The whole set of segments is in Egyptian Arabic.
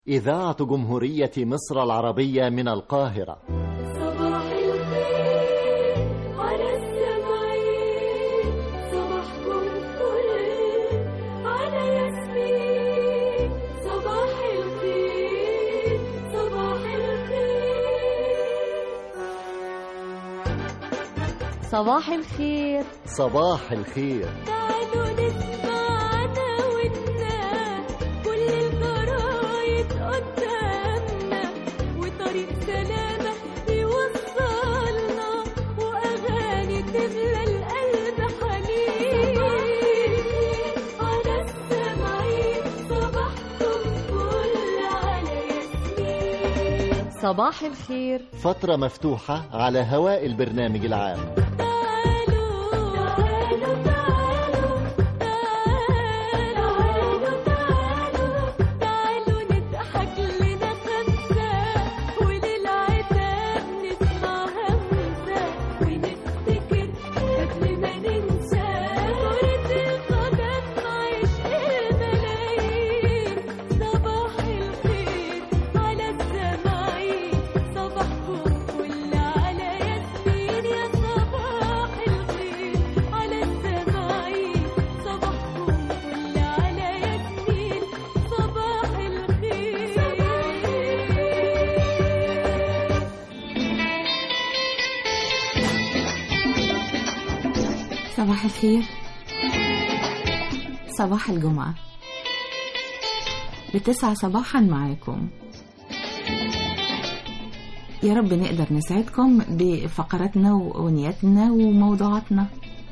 إذاعة جمهورية مصر العربية من القاهرة صباح الخير على السمعين صباحكم فل على ياسمين صباح الخير صباح الخير صباح الخير صباح الخير تعالوا نسمع عناوينا كل الجرايد قدامنا وطريق سلامة يوصلنا وأغاني تملى القلب حنين على السمعين صباحكم فل على ياسمين صباح الخير فترة مفتوحة على هواء البرنامج العام تعالوا تعالوا تعالوا تعالوا تعالوا تعالوا نضحك لنا خمسة وللعتاب نسمع همسة ونفتكر قبل ما ننسى كرة القدم عشق الملايين صباح الخير على السماعين صباحكم فل على ياسمين يا صباح الخير على السماعين صباحكم فل على ياسمين صباح الخير صباح الخير صباح الجمعة بتسعة صباحا معاكم يا رب نقدر نسعدكم بفقراتنا وأغنياتنا وموضوعاتنا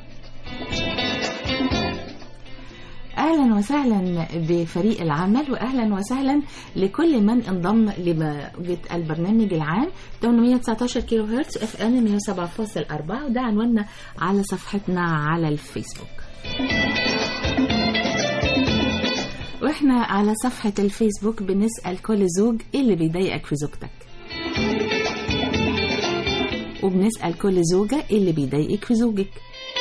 أهلا وسهلا بفريق العمل وأهلا وسهلا لكل من انضم لموجة البرنامج العام 819 كيلو هرتز اف ام 107.4 وده عنواننا على صفحتنا على الفيسبوك واحنا على صفحة الفيسبوك بنسأل كل زوج ايه اللي بيضايقك في زوجتك وبنسأل كل زوجة ايه اللي بيضايقك في زوجك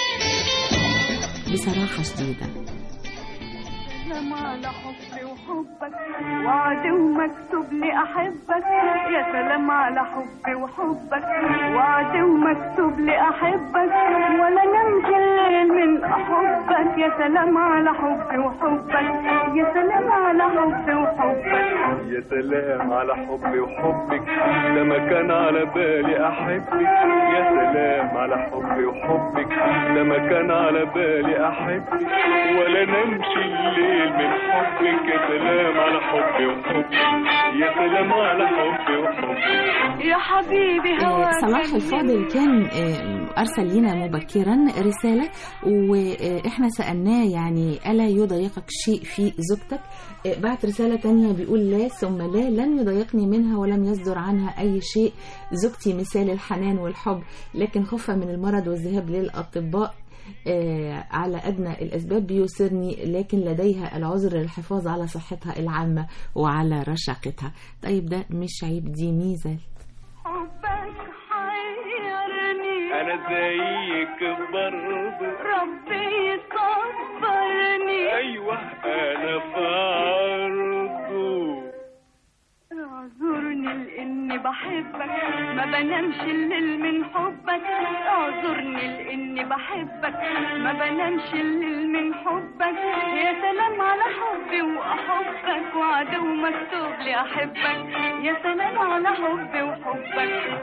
بصراحة شديدة سلام على حبي وحبك وعد ومكتوب لي احبك يا سلام على حبي وحبك وعد ومكتوب لي احبك ولا نمشي الليل من احبك يا سلام على حبي وحبك يا سلام على حبي وحبك يا سلام على حبي وحبك ده ما كان على بالي احبك يا سلام على حبي وحبك ده ما كان على بالي احبك ولا نمشي الليل من حبك يا سلام على حبي وحبك يا سلام على حبي وحبك يا حبيبي آه، هواك صلاح الفاضل كان آه، أرسل لنا مبكرا رسالة وإحنا سألناه يعني ألا يضايقك شيء في زوجتك آه، بعت رسالة تانية بيقول لا ثم لا لن يضايقني منها ولم يصدر عنها أي شيء زوجتي مثال الحنان والحب لكن خوفا من المرض والذهاب للأطباء آه، على أدنى الأسباب بيسرني لكن لديها العذر للحفاظ على صحتها العامة وعلى رشاقتها طيب ده مش عيب دي ميزة حبك حيرني انا زيك برضه ربي يصبرني ايوه انا في عرضه اعذرني لاني بحبك ما بنامش الليل من حبك اعذرني لاني بحبك ما بنامش الليل من حبك يا سلام على حبي واحبك وعدو مكتوب لي احبك يا سلام على حبي وحبك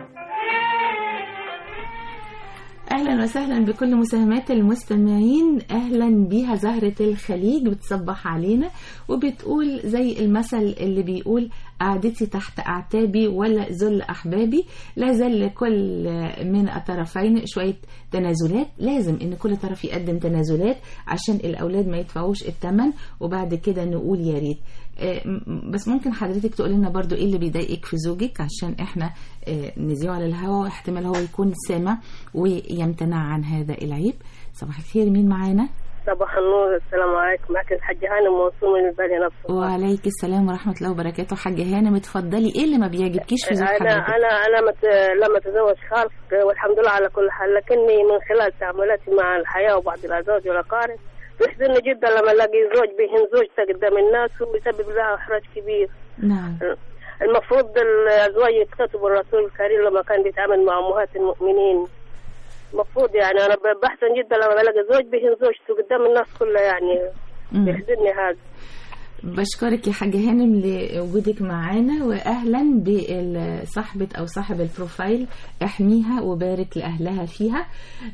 اهلا وسهلا بكل مساهمات المستمعين اهلا بيها زهرة الخليج بتصبح علينا وبتقول زي المثل اللي بيقول قعدتي تحت اعتابي ولا ذل احبابي لا زل كل من الطرفين شوية تنازلات لازم ان كل طرف يقدم تنازلات عشان الاولاد ما يدفعوش الثمن وبعد كده نقول يا ريت آه، م- بس ممكن حضرتك تقول لنا برضو ايه اللي بيضايقك في زوجك عشان احنا آه، نذيعه على الهواء واحتمال هو يكون سامع ويمتنع عن هذا العيب صباح الخير مين معانا صباح النور السلام عليكم معك الحاجة هانم موصوم من البلد نفسه وعليك السلام ورحمة الله وبركاته حاجة هانم اتفضلي ايه اللي ما بيعجبكيش في زوج أنا حضرتك أنا أنا مت... لما أتزوج خالص والحمد لله على كل حال لكني من خلال تعاملاتي مع الحياة وبعض الأزواج والأقارب يحزنني جدا لما الاقي زوج بيهن زوجته قدام الناس ويسبب لها احراج كبير نعم المفروض الأزواج يتكتبوا الرسول الكريم لما كان بيتعامل مع أمهات المؤمنين المفروض يعني أنا ب- بحزن جدا لما بلاقي زوج بيهن زوجته قدام الناس كلها يعني مم. بيحزنني هذا بشكرك يا حاجة هانم لوجودك معانا وأهلا بصاحبة أو صاحب البروفايل احميها وبارك لأهلها فيها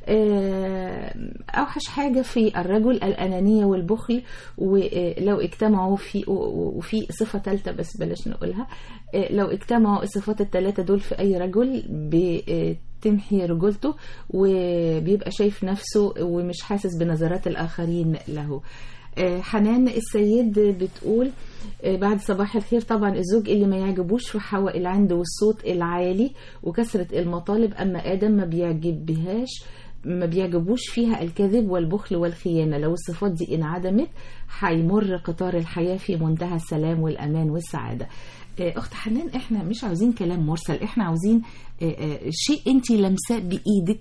آه، أوحش حاجة في الرجل الأنانية والبخل ولو اجتمعوا في وفي صفة ثالثة بس بلاش نقولها آه، لو اجتمعوا الصفات الثلاثة دول في أي رجل بتمحي رجولته وبيبقى شايف نفسه ومش حاسس بنظرات الآخرين له آه، حنان السيد بتقول آه، بعد صباح الخير طبعا الزوج اللي ما يعجبوش في حواء العند والصوت العالي وكثرة المطالب أما آدم ما بيعجبهاش ما بيعجبوش فيها الكذب والبخل والخيانة لو الصفات دي انعدمت هيمر قطار الحياة في منتهى السلام والأمان والسعادة آه، أخت حنان إحنا مش عاوزين كلام مرسل إحنا عاوزين آه، آه، شيء أنت لمساه بإيدك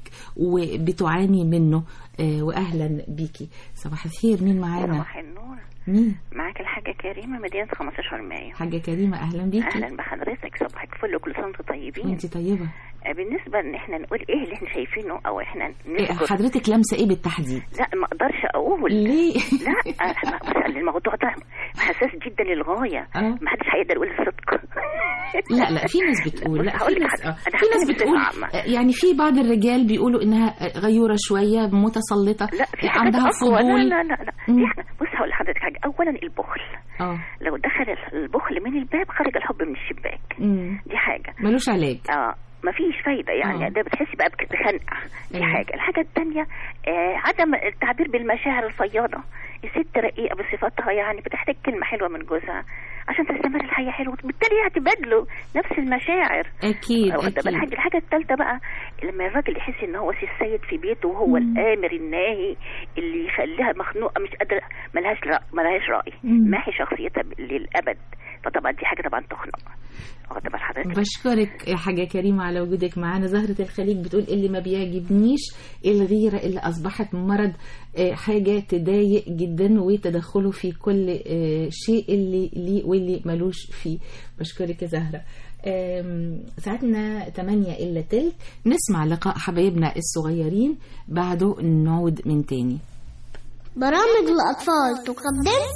وبتعاني منه آه، وأهلا بيكي صباح الخير مين معانا صباح النور مين معاك الحاجة كريمة مدينة 15 مايو حاجة كريمة أهلا بيكي أهلا بحضرتك صباحك فل وكل سنة وانتم طيبين وانت طيبة آه، بالنسبة إن إحنا نقول إيه اللي إحنا شايفينه أو إحنا إيه، نذكر حضرتك لامسة إيه بالتحديد لا ما أقدرش أقول ليه لا آه، بس الموضوع ده حساس جدا للغاية آه. ما حدش هيقدر يقول الصدق لا لا في ناس بتقول لا هقول في لك ناس حاجة. آه. أنا في ناس هتكلم بتقول بصفة عامة. آه، يعني في بعض الرجال بيقولوا انها غيوره شويه متسلطه لا في حاجات عندها أقوى لا فضول لا لا, لا. مم. في حاجة بص هقول لحضرتك حاجة أولا البخل اه لو دخل البخل من الباب خرج الحب من الشباك مم. دي حاجة ملوش علاج اه مفيش فايدة يعني آه. ده بتحسي بقى بخنقة دي أيوة. حاجة الحاجة التانية آه عدم التعبير بالمشاعر الفياضة الست رقيقة بصفتها يعني بتحتاج كلمة حلوة من جوزها عشان تستمر الحياة حلوة وبالتالي هتبادله نفس المشاعر اكيد واخدة بال اكيد حاجة الحاجة التالتة بقى لما الراجل يحس ان هو سي السيد في بيته وهو الآمر الناهي اللي يخليها مخنوقة مش قادرة ملهاش رأي ملهاش رأي مم. ماحي شخصيتها للأبد فطبعا دي حاجة طبعا تخنق واخدة بال حضرتك بشكرك يا حاجة كريمة على وجودك معانا زهرة الخليج بتقول اللي ما بيعجبنيش الغيرة اللي أصبحت مرض آه، حاجة تضايق جدا وتدخله في كل آه، شيء اللي ليه واللي ملوش فيه بشكرك يا زهرة آم، ساعتنا 8 إلا تلت نسمع لقاء حبايبنا الصغيرين بعده نعود من تاني برامج الأطفال تقدم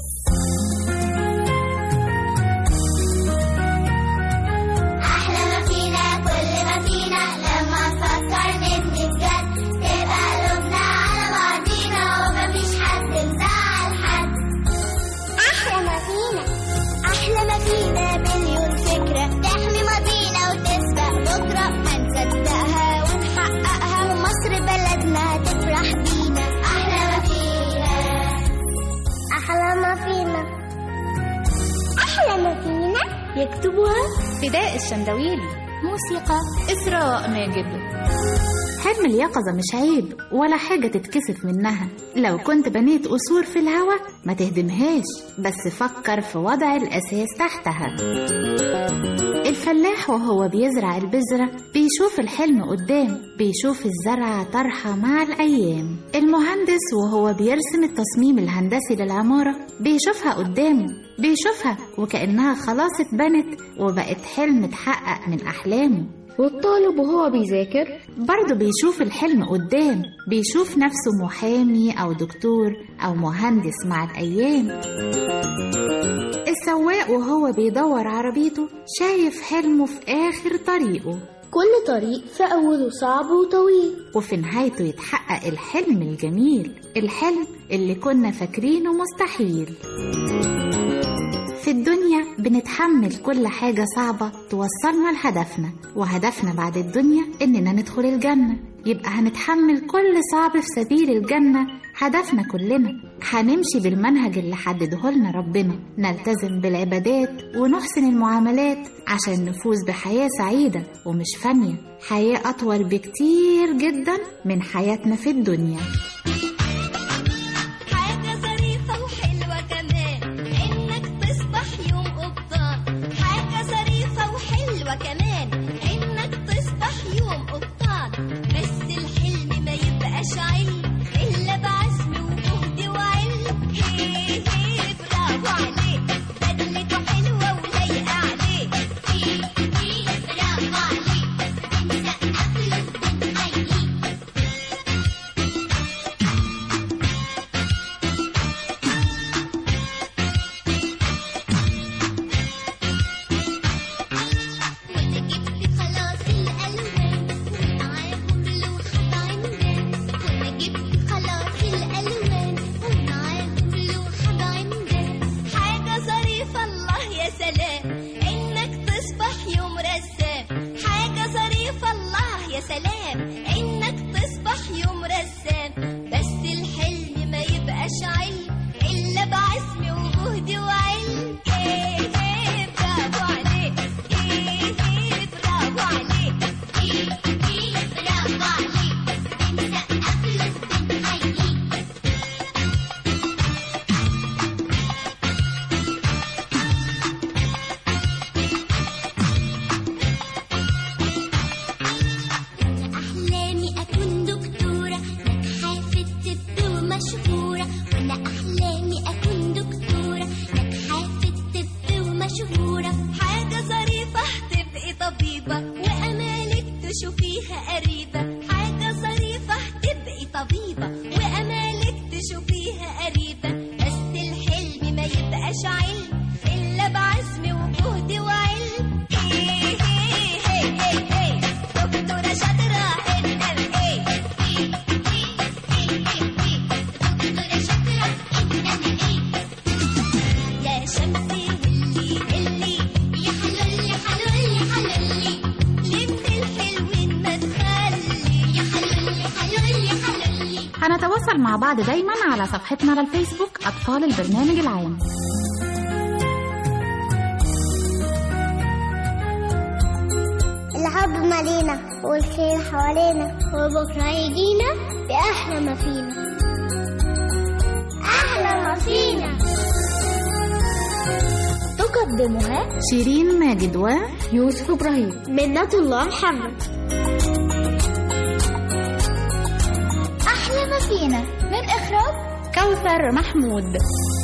أحلى ما فينا كل ما فينا لما نفكر نبني بجد تبقى قلوبنا على بعضينا ومفيش حد مزعل حد أحلى ما فينا أحلى ما فينا مليون فكرة تحمي ماضينا وتسبق بكرة هنصدقها ونحققها ومصر بلدنا هتفرح بينا أحلى ما فينا أحلى ما فينا أحلى ما فينا يكتبها فداء الشندويلي موسيقى إسراء ماجد حلم اليقظة مش عيب ولا حاجة تتكسف منها لو كنت بنيت قصور في الهوا ما تهدمهاش بس فكر في وضع الأساس تحتها الفلاح وهو بيزرع البذرة بيشوف الحلم قدام بيشوف الزرعة طرحة مع الأيام المهندس وهو بيرسم التصميم الهندسي للعمارة بيشوفها قدامه بيشوفها وكأنها خلاص اتبنت وبقت حلم اتحقق من أحلامه والطالب وهو بيذاكر برضه بيشوف الحلم قدام بيشوف نفسه محامي أو دكتور أو مهندس مع الأيام السواق وهو بيدور عربيته شايف حلمه في آخر طريقه كل طريق في أوله صعب وطويل وفي نهايته يتحقق الحلم الجميل الحلم اللي كنا فاكرينه مستحيل في الدنيا بنتحمل كل حاجة صعبة توصلنا لهدفنا وهدفنا بعد الدنيا إننا ندخل الجنة يبقى هنتحمل كل صعب في سبيل الجنة هدفنا كلنا هنمشي بالمنهج اللي حدده لنا ربنا نلتزم بالعبادات ونحسن المعاملات عشان نفوز بحياة سعيدة ومش فانية حياة أطول بكتير جدا من حياتنا في الدنيا حاجة ظريفة وحلوة كمان إنك تصبح يوم قبطان حاجة ظريفة وحلوة كمان إنك تصبح يوم قبطان بس الحلم ما يبقاش علم إلا بعزم وجهد وعلم هي هي برافو عليك بدلته حلوة ولايقة سلام انك تصبح يوم رسام بس الحلم ما يبقاش علم الا بعزم وجهد وعلم ايه ايه برافو عليك ايه ايه برافو عليك ايه ايه برافو عليك بنسقف له بنحييك أحلامي أكون دكتورة ناجحة في الطب ومشهورة وأنا أحلامي أكون دكتورة ناجحة في الطب ومشهورة حاجة ظريفة تبقي طبيبة وأمالك تشوفيها قريبة حاجة ظريفة تبقي طبيبة وأمالك تشوفيها قريبة بس الحلم ما يبقاش علم إلا بعزم وجهد وعلم إيه إيه إيه إيه إيه دكتورة شاطرة إنما إيه إيه إيه إيه إيه دكتورة شاطرة إنما إيه يا شمسي هلي هلي يا حلولي حلولي حلولي لمن الحلوين ما تخلي يا حلولي حلولي حلولي هنتواصل مع بعض دايما على صفحتنا على الفيسبوك أطفال البرنامج العام الحب مالينا والخير حوالينا وبكرة يجينا بأحلى ما فينا أحلى ما فينا تقدمها شيرين ماجد ويوسف إبراهيم منة الله محمد أحلى ما فينا من إخراج كوثر محمود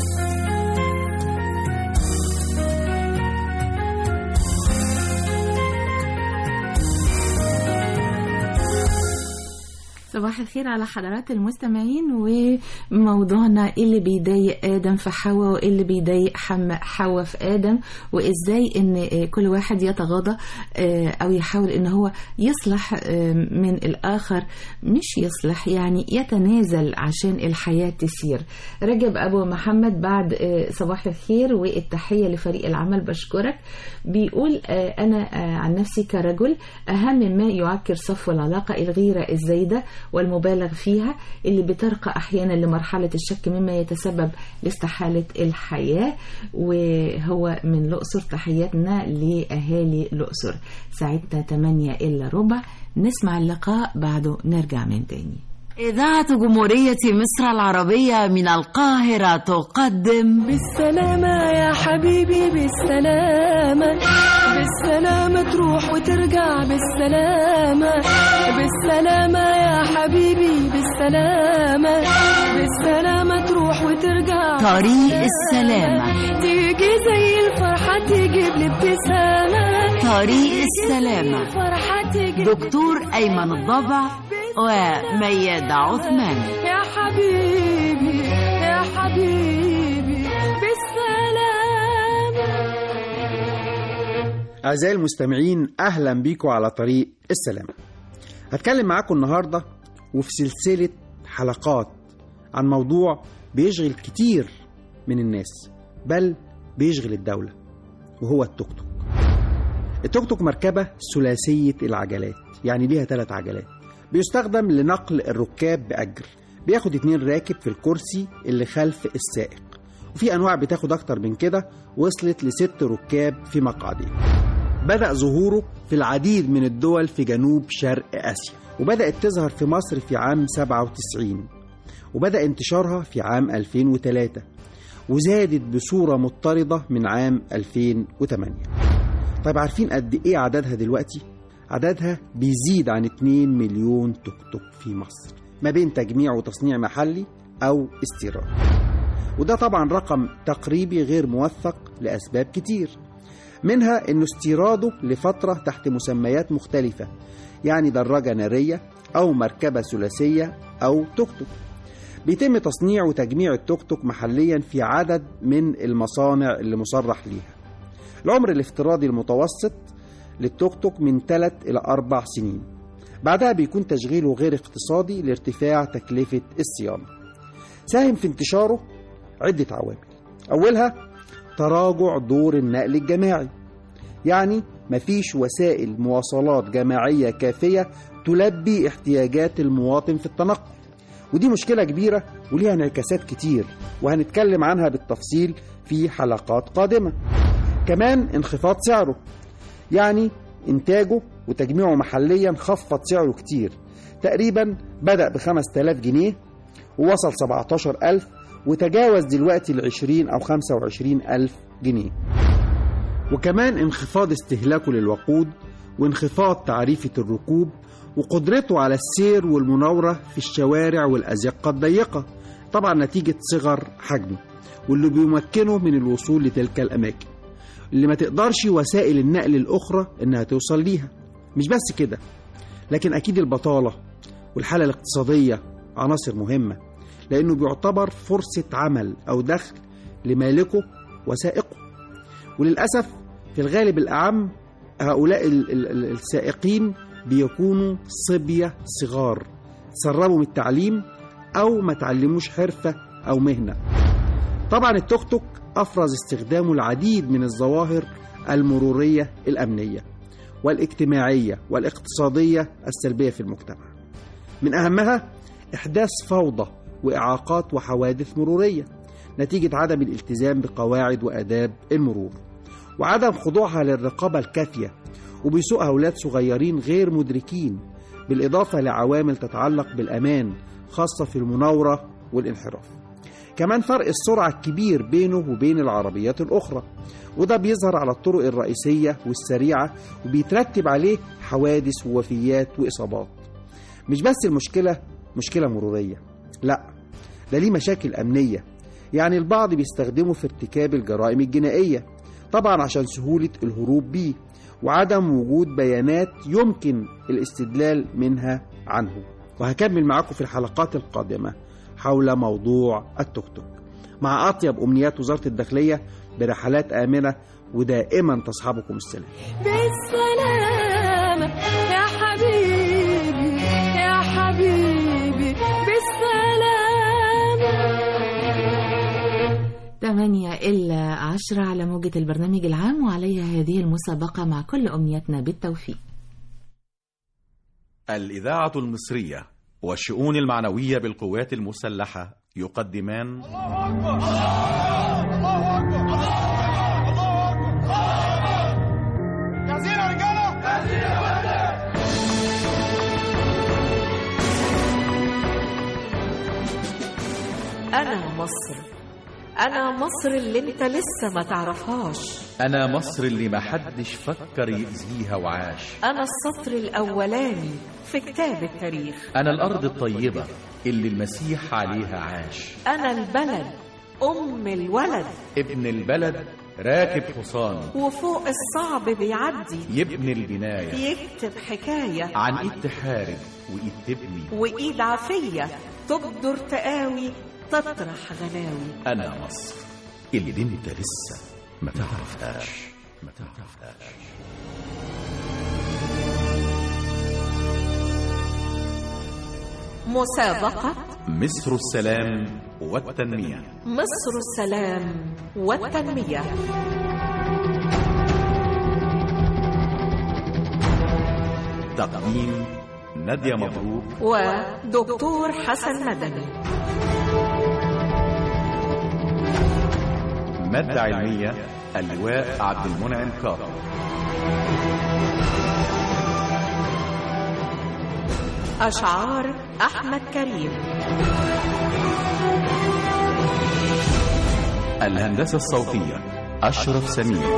صباح الخير على حضرات المستمعين وموضوعنا إيه اللي بيضايق آدم في حواء وإيه اللي بيضايق حم- حواء في آدم وإزاي إن آه، كل واحد يتغاضى آه، أو يحاول إن هو يصلح آه، من الآخر مش يصلح يعني يتنازل عشان الحياة تسير رجب أبو محمد بعد آه، صباح الخير والتحية لفريق العمل بشكرك بيقول آه، أنا آه، عن نفسي كرجل أهم ما يعكر صفو العلاقة الغيرة الزايدة والمبالغ فيها اللي بترقى أحيانا لمرحلة الشك مما يتسبب لاستحالة الحياة وهو من الأقصر تحياتنا لأهالي الأقصر ساعتنا 8 إلا ربع نسمع اللقاء بعده نرجع من تاني إذاعة جمهورية مصر العربية من القاهرة تقدم بالسلامة يا حبيبي بالسلامة بالسلامة تروح وترجع بالسلامة بالسلامة يا حبيبي بالسلامة بالسلامة تروح وترجع طريق السلامة تيجي زي الفرحة تجيب لي ابتسامة طريق السلامة فرحة تجيب دكتور أيمن الضبع وميادة عثمان يا حبيبي يا حبيبي بالسلامة أعزائي المستمعين أهلا بيكم على طريق السلامة هتكلم معاكم النهاردة وفي سلسلة حلقات عن موضوع بيشغل كتير من الناس بل بيشغل الدولة وهو التوك توك التوك توك مركبة ثلاثية العجلات يعني ليها ثلاث عجلات بيستخدم لنقل الركاب بأجر بياخد اتنين راكب في الكرسي اللي خلف السائق وفي أنواع بتاخد أكتر من كده وصلت لست ركاب في مقعدين بدأ ظهوره في العديد من الدول في جنوب شرق آسيا وبدأت تظهر في مصر في عام 97 وبدأ انتشارها في عام 2003 وزادت بصورة مضطردة من عام 2008 طيب عارفين قد إيه عددها دلوقتي؟ عددها بيزيد عن 2 مليون توك توك في مصر ما بين تجميع وتصنيع محلي أو استيراد وده طبعا رقم تقريبي غير موثق لأسباب كتير منها انه استيراده لفترة تحت مسميات مختلفة يعني دراجة نارية أو مركبة ثلاثية أو توك توك بيتم تصنيع وتجميع التوك توك محليا في عدد من المصانع اللي مصرح ليها العمر الافتراضي المتوسط للتوك توك من 3 إلى 4 سنين بعدها بيكون تشغيله غير اقتصادي لارتفاع تكلفة الصيانة ساهم في انتشاره عدة عوامل أولها تراجع دور النقل الجماعي يعني مفيش وسائل مواصلات جماعية كافية تلبي احتياجات المواطن في التنقل ودي مشكلة كبيرة وليها انعكاسات كتير وهنتكلم عنها بالتفصيل في حلقات قادمة كمان انخفاض سعره يعني إنتاجه وتجميعه محليا خفض سعره كتير تقريبا بدأ ب 5000 جنيه ووصل 17000 وتجاوز دلوقتي ال 20 أو 25000 جنيه وكمان انخفاض استهلاكه للوقود وانخفاض تعريفة الركوب وقدرته على السير والمناورة في الشوارع والأزقة الضيقة طبعا نتيجة صغر حجمه واللي بيمكنه من الوصول لتلك الأماكن اللي ما تقدرش وسائل النقل الأخرى إنها توصل ليها مش بس كده لكن أكيد البطالة والحالة الاقتصادية عناصر مهمة لأنه بيعتبر فرصة عمل أو دخل لمالكه وسائقه وللأسف في الغالب الأعم هؤلاء ال- ال- ال- السائقين بيكونوا صبية صغار تسربوا من التعليم أو ما تعلموش حرفة أو مهنة طبعا التوك توك أفرز استخدامه العديد من الظواهر المرورية الأمنية والاجتماعية والاقتصادية السلبية في المجتمع من أهمها إحداث فوضى وإعاقات وحوادث مرورية نتيجة عدم الالتزام بقواعد وآداب المرور وعدم خضوعها للرقابة الكافية وبيسوق أولاد صغيرين غير مدركين بالإضافة لعوامل تتعلق بالأمان خاصة في المناورة والانحراف كمان فرق السرعة الكبير بينه وبين العربيات الأخرى وده بيظهر على الطرق الرئيسية والسريعة وبيترتب عليه حوادث ووفيات وإصابات مش بس المشكلة مشكلة مرورية لا ده ليه مشاكل أمنية يعني البعض بيستخدمه في ارتكاب الجرائم الجنائية طبعا عشان سهولة الهروب بيه وعدم وجود بيانات يمكن الاستدلال منها عنه وهكمل معاكم في الحلقات القادمة حول موضوع التوك توك مع أطيب أمنيات وزارة الداخلية برحلات آمنة ودائما تصحبكم السلام بالسلامة يا حبيبي يا حبيبي بالسلامة 8 إلا 10 على موجة البرنامج العام وعليها هذه المسابقة مع كل أمنياتنا بالتوفيق الإذاعة المصرية والشؤون المعنوية بالقوات المسلحة يقدمان جاهزين يا رجاله أنا مصر أنا مصر اللي أنت لسه ما تعرفهاش أنا مصر اللي محدش فكر يأذيها وعاش أنا السطر الأولاني في كتاب التاريخ أنا الأرض الطيبة اللي المسيح عليها عاش أنا البلد أم الولد ابن البلد راكب حصان وفوق الصعب بيعدي يبني البناية يكتب حكاية عن إيد تحارب وإيد تبني وإيد عافية تقدر تقاوي تطرح غناوي أنا مصر اللي انت لسه ما تعرفهاش ما تعرفهاش مسابقة مصر السلام والتنمية مصر السلام والتنمية تقديم نادية مبروك ودكتور حسن مدني مادة علمية اللواء عبد المنعم كاظم أشعار أحمد كريم الهندسة الصوتية أشرف سمير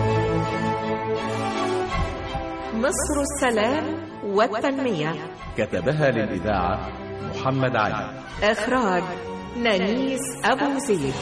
مصر السلام والتنمية كتبها للإذاعة محمد علي إخراج نانيس أبو زيد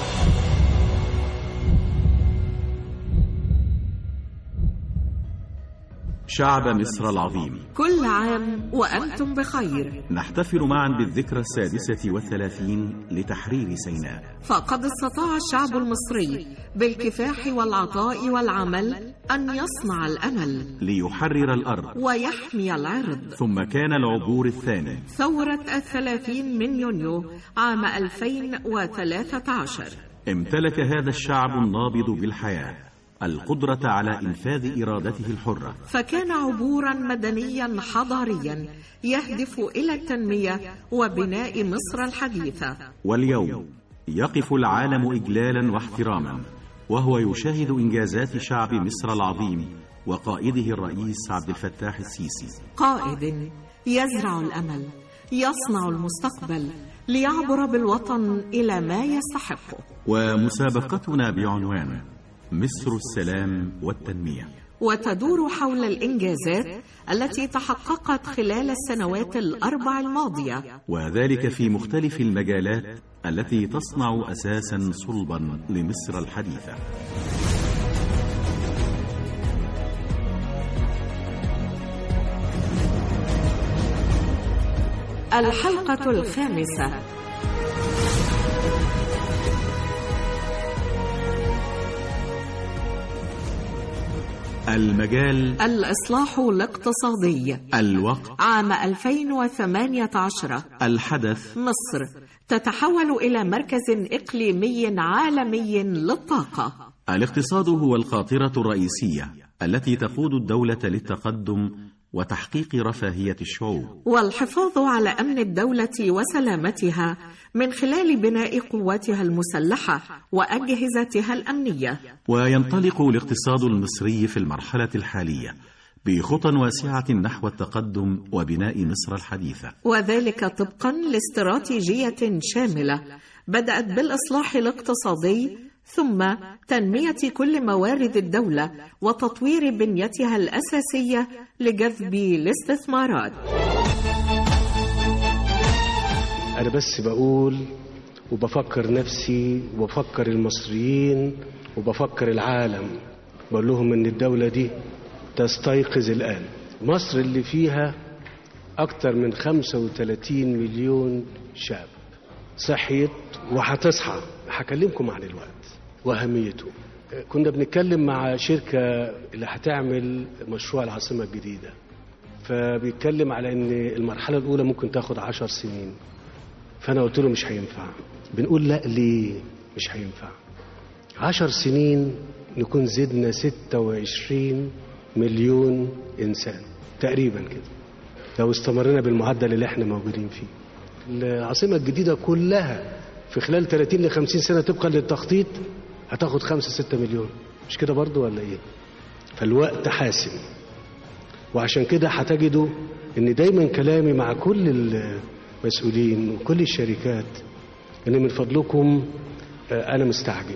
شعب مصر العظيم كل عام وأنتم بخير نحتفل معا بالذكرى السادسة والثلاثين لتحرير سيناء فقد استطاع الشعب المصري بالكفاح والعطاء والعمل أن يصنع الأمل ليحرر الأرض ويحمي العرض ثم كان العبور الثاني ثورة الثلاثين من يونيو عام 2013 امتلك هذا الشعب النابض بالحياة القدرة على إنفاذ إرادته الحرة فكان عبورا مدنيا حضاريا يهدف إلى التنمية وبناء مصر الحديثة واليوم يقف العالم إجلالا واحتراما وهو يشاهد إنجازات شعب مصر العظيم وقائده الرئيس عبد الفتاح السيسي قائد يزرع الأمل يصنع المستقبل ليعبر بالوطن إلى ما يستحقه ومسابقتنا بعنوان مصر السلام والتنمية وتدور حول الإنجازات التي تحققت خلال السنوات الأربع الماضية وذلك في مختلف المجالات التي تصنع أساسا صلبا لمصر الحديثة الحلقة الخامسة المجال الإصلاح الاقتصادي الوقت عام 2018 الحدث مصر تتحول إلى مركز إقليمي عالمي للطاقة الاقتصاد هو القاطرة الرئيسية التي تقود الدولة للتقدم وتحقيق رفاهية الشعوب والحفاظ على أمن الدولة وسلامتها من خلال بناء قواتها المسلحة وأجهزتها الأمنية وينطلق الاقتصاد المصري في المرحلة الحالية بخطى واسعة نحو التقدم وبناء مصر الحديثة وذلك طبقا لاستراتيجية شاملة بدأت بالإصلاح الاقتصادي ثم تنمية كل موارد الدولة وتطوير بنيتها الأساسية لجذب الاستثمارات أنا بس بقول وبفكر نفسي وبفكر المصريين وبفكر العالم بقول لهم إن الدولة دي تستيقظ الآن مصر اللي فيها أكتر من 35 مليون شاب صحيت وهتصحى هكلمكم عن الوقت وأهميته كنا بنتكلم مع شركة اللي هتعمل مشروع العاصمة الجديدة فبيتكلم على ان المرحلة الأولى ممكن تاخد عشر سنين فأنا قلت له مش هينفع بنقول لا ليه مش هينفع عشر سنين نكون زدنا ستة وعشرين مليون إنسان تقريبا كده لو استمرنا بالمعدل اللي احنا موجودين فيه العاصمة الجديدة كلها في خلال 30 ل 50 سنة طبقا للتخطيط هتاخد 5 6 مليون مش كده برضو ولا ايه فالوقت حاسم وعشان كده هتجدوا ان دايما كلامي مع كل المسؤولين وكل الشركات ان من فضلكم انا مستعجل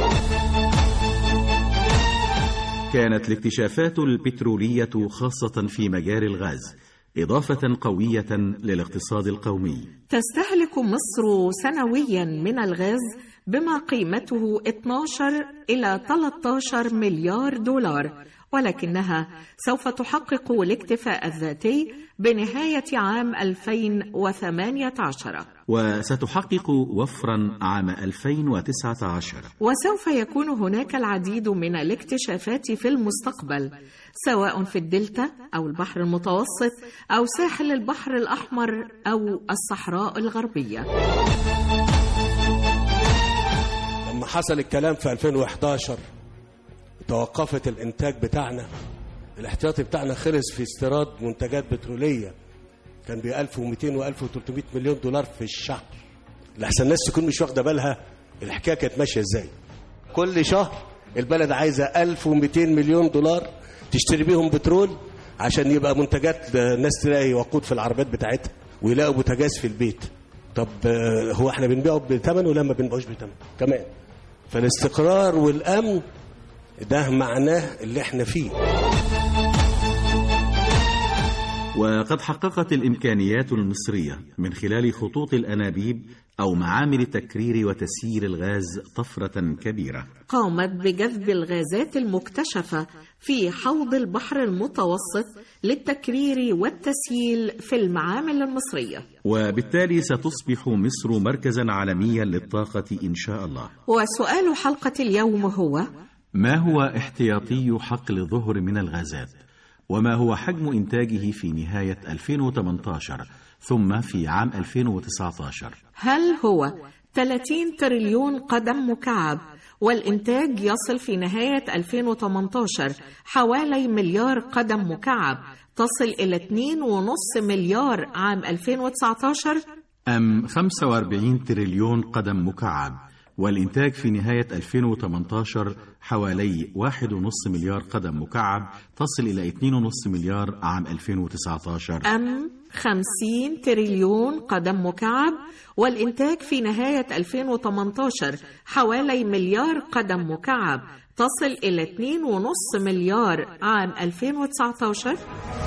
كانت الاكتشافات البترولية خاصة في مجال الغاز إضافة قوية للاقتصاد القومي تستهلك مصر سنويا من الغاز بما قيمته 12 إلى 13 مليار دولار ولكنها سوف تحقق الاكتفاء الذاتي بنهاية عام 2018 وستحقق وفرا عام 2019 وسوف يكون هناك العديد من الاكتشافات في المستقبل سواء في الدلتا أو البحر المتوسط أو ساحل البحر الأحمر أو الصحراء الغربية لما حصل الكلام في 2011 توقفت الانتاج بتاعنا الاحتياطي بتاعنا خلص في استيراد منتجات بتروليه كان ب 1200 و 1300 مليون دولار في الشهر لحسن الناس تكون مش واخده بالها الحكايه كانت ماشيه ازاي كل شهر البلد عايزه 1200 مليون دولار تشتري بيهم بترول عشان يبقى منتجات الناس تلاقي وقود في العربيات بتاعتها ويلاقوا بوتاجاز في البيت طب هو احنا بنبيعه بثمن ولا ما بنبيعوش بثمن كمان فالاستقرار والامن ده معناه اللي احنا فيه وقد حققت الإمكانيات المصرية من خلال خطوط الأنابيب أو معامل تكرير وتسيير الغاز طفرة كبيرة قامت بجذب الغازات المكتشفة في حوض البحر المتوسط للتكرير والتسييل في المعامل المصرية وبالتالي ستصبح مصر مركزا عالميا للطاقة إن شاء الله وسؤال حلقة اليوم هو ما هو احتياطي حقل ظهر من الغازات وما هو حجم إنتاجه في نهاية 2018 ثم في عام 2019 هل هو 30 تريليون قدم مكعب والإنتاج يصل في نهاية 2018 حوالي مليار قدم مكعب تصل إلى 2.5 مليار عام 2019 أم 45 تريليون قدم مكعب والإنتاج في نهاية 2018 حوالي 1.5 مليار قدم مكعب تصل إلى 2.5 مليار عام 2019 أم 50 تريليون قدم مكعب والإنتاج في نهاية 2018 حوالي مليار قدم مكعب تصل إلى 2.5 مليار عام 2019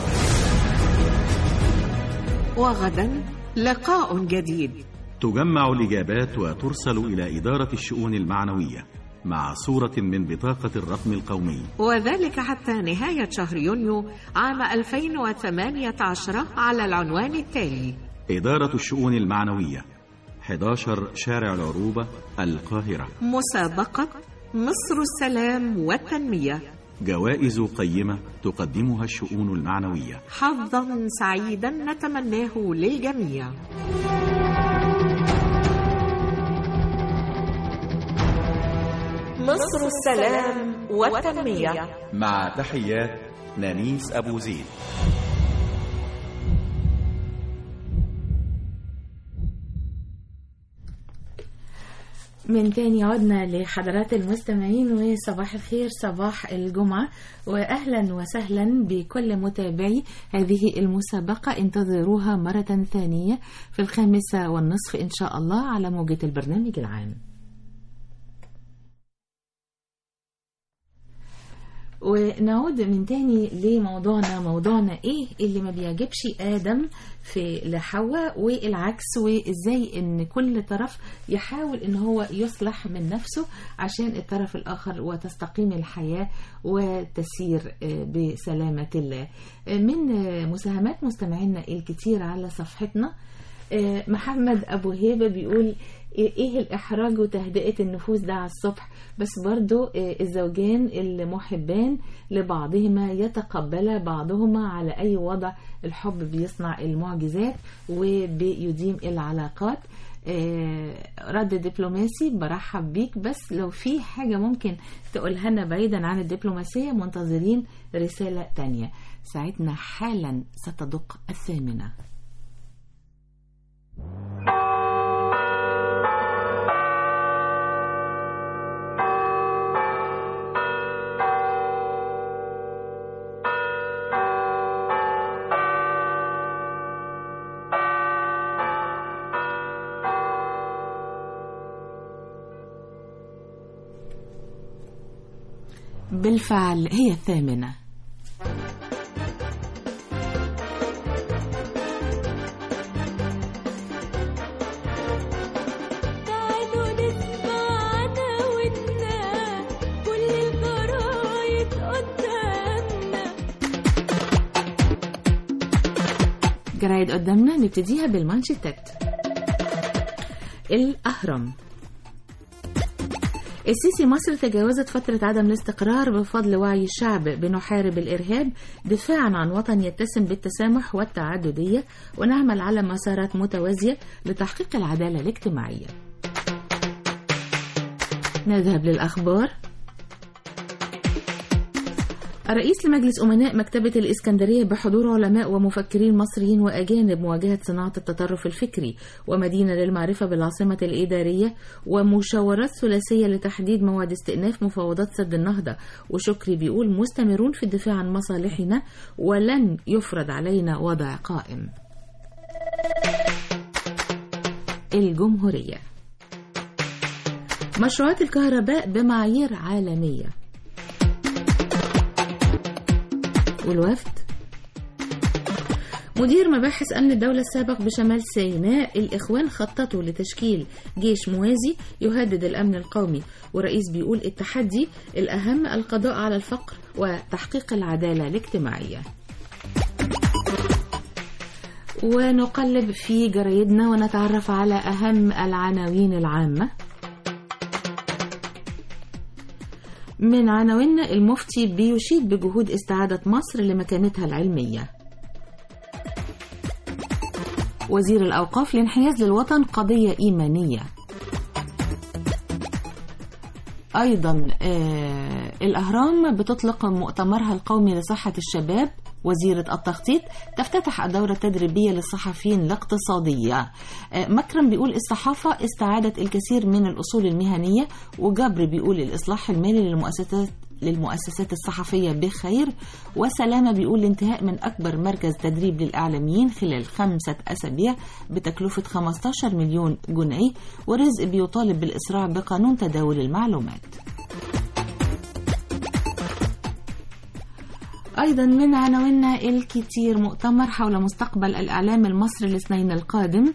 وغدا لقاء جديد تجمع الإجابات وترسل إلى إدارة الشؤون المعنوية مع صورة من بطاقة الرقم القومي وذلك حتى نهاية شهر يونيو عام 2018 على العنوان التالي إدارة الشؤون المعنوية 11 شارع العروبة القاهرة مسابقة مصر السلام والتنمية جوائز قيمة تقدمها الشؤون المعنوية حظا سعيدا نتمناه للجميع مصر السلام والتنمية مع تحيات نانيس أبو زيد من تاني عدنا لحضرات المستمعين وصباح الخير صباح الجمعة وأهلا وسهلا بكل متابعي هذه المسابقة انتظروها مرة ثانية في الخامسة والنصف إن شاء الله على موجة البرنامج العام ونعود من تاني لموضوعنا موضوعنا ايه اللي ما بيعجبش ادم في لحواء والعكس وازاي ان كل طرف يحاول ان هو يصلح من نفسه عشان الطرف الاخر وتستقيم الحياة وتسير بسلامة الله من مساهمات مستمعينا الكتير على صفحتنا محمد ابو هيبه بيقول ايه الاحراج وتهدئه النفوس ده على الصبح بس برضو الزوجان المحبان لبعضهما يتقبل بعضهما على اي وضع الحب بيصنع المعجزات وبيديم العلاقات رد دبلوماسي برحب بيك بس لو في حاجة ممكن تقولها لنا بعيدا عن الدبلوماسية منتظرين رسالة تانية ساعتنا حالا ستدق الثامنة بالفعل هي الثامنة تعالوا نسمع عناويننا كل الجرايد قدامنا جرايد قدامنا نبتديها بالمانشيتات الأهرم السيسي مصر تجاوزت فترة عدم الاستقرار بفضل وعي الشعب بنحارب الإرهاب دفاعا عن وطن يتسم بالتسامح والتعددية ونعمل على مسارات متوازية لتحقيق العدالة الاجتماعية نذهب للأخبار رئيس لمجلس أمناء مكتبة الإسكندرية بحضور علماء ومفكرين مصريين وأجانب مواجهة صناعة التطرف الفكري ومدينة للمعرفة بالعاصمة الإدارية ومشاورات ثلاثية لتحديد موعد استئناف مفاوضات سد النهضة وشكري بيقول مستمرون في الدفاع عن مصالحنا ولن يفرض علينا وضع قائم الجمهورية مشروعات الكهرباء بمعايير عالميه والوفد مدير مباحث أمن الدولة السابق بشمال سيناء الإخوان خططوا لتشكيل جيش موازي يهدد الأمن القومي ورئيس بيقول التحدي الأهم القضاء على الفقر وتحقيق العدالة الاجتماعية ونقلب في جرايدنا ونتعرف على أهم العناوين العامة من عناويننا المفتي بيشيد بجهود استعادة مصر لمكانتها العلمية وزير الأوقاف الانحياز للوطن قضية إيمانية أيضا آه الأهرام بتطلق مؤتمرها القومي لصحة الشباب وزيرة التخطيط تفتتح الدورة التدريبية للصحفيين الاقتصادية آه مكرم بيقول الصحافة استعادت الكثير من الأصول المهنية وجبر بيقول الإصلاح المالي للمؤسسات للمؤسسات الصحفية بخير وسلامة بيقول الانتهاء من أكبر مركز تدريب للإعلاميين خلال خمسة أسابيع بتكلفة 15 مليون جنيه ورزق بيطالب بالإسراع بقانون تداول المعلومات أيضا من عناويننا الكتير مؤتمر حول مستقبل الإعلام المصري الاثنين القادم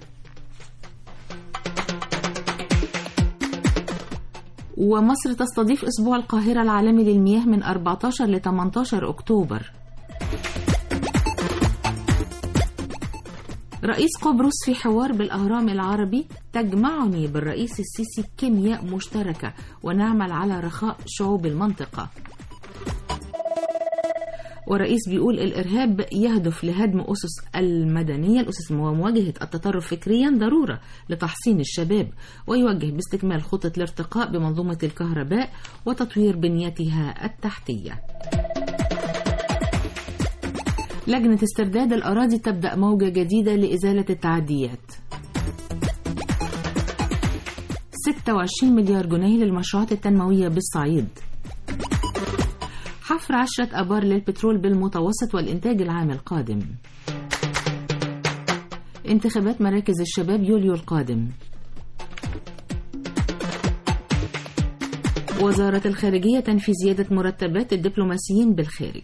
ومصر تستضيف أسبوع القاهرة العالمي للمياه من 14 ل 18 أكتوبر رئيس قبرص في حوار بالأهرام العربي تجمعني بالرئيس السيسي كيمياء مشتركة ونعمل على رخاء شعوب المنطقة ورئيس بيقول الإرهاب يهدف لهدم أسس المدنية الأسس ومواجهة التطرف فكريا ضرورة لتحصين الشباب ويوجه باستكمال خطة الارتقاء بمنظومة الكهرباء وتطوير بنيتها التحتية لجنة استرداد الأراضي تبدأ موجة جديدة لإزالة التعديات 26 مليار جنيه للمشروعات التنموية بالصعيد حفر عشرة أبار للبترول بالمتوسط والإنتاج العام القادم انتخابات مراكز الشباب يوليو القادم وزارة الخارجية تنفي زيادة مرتبات الدبلوماسيين بالخارج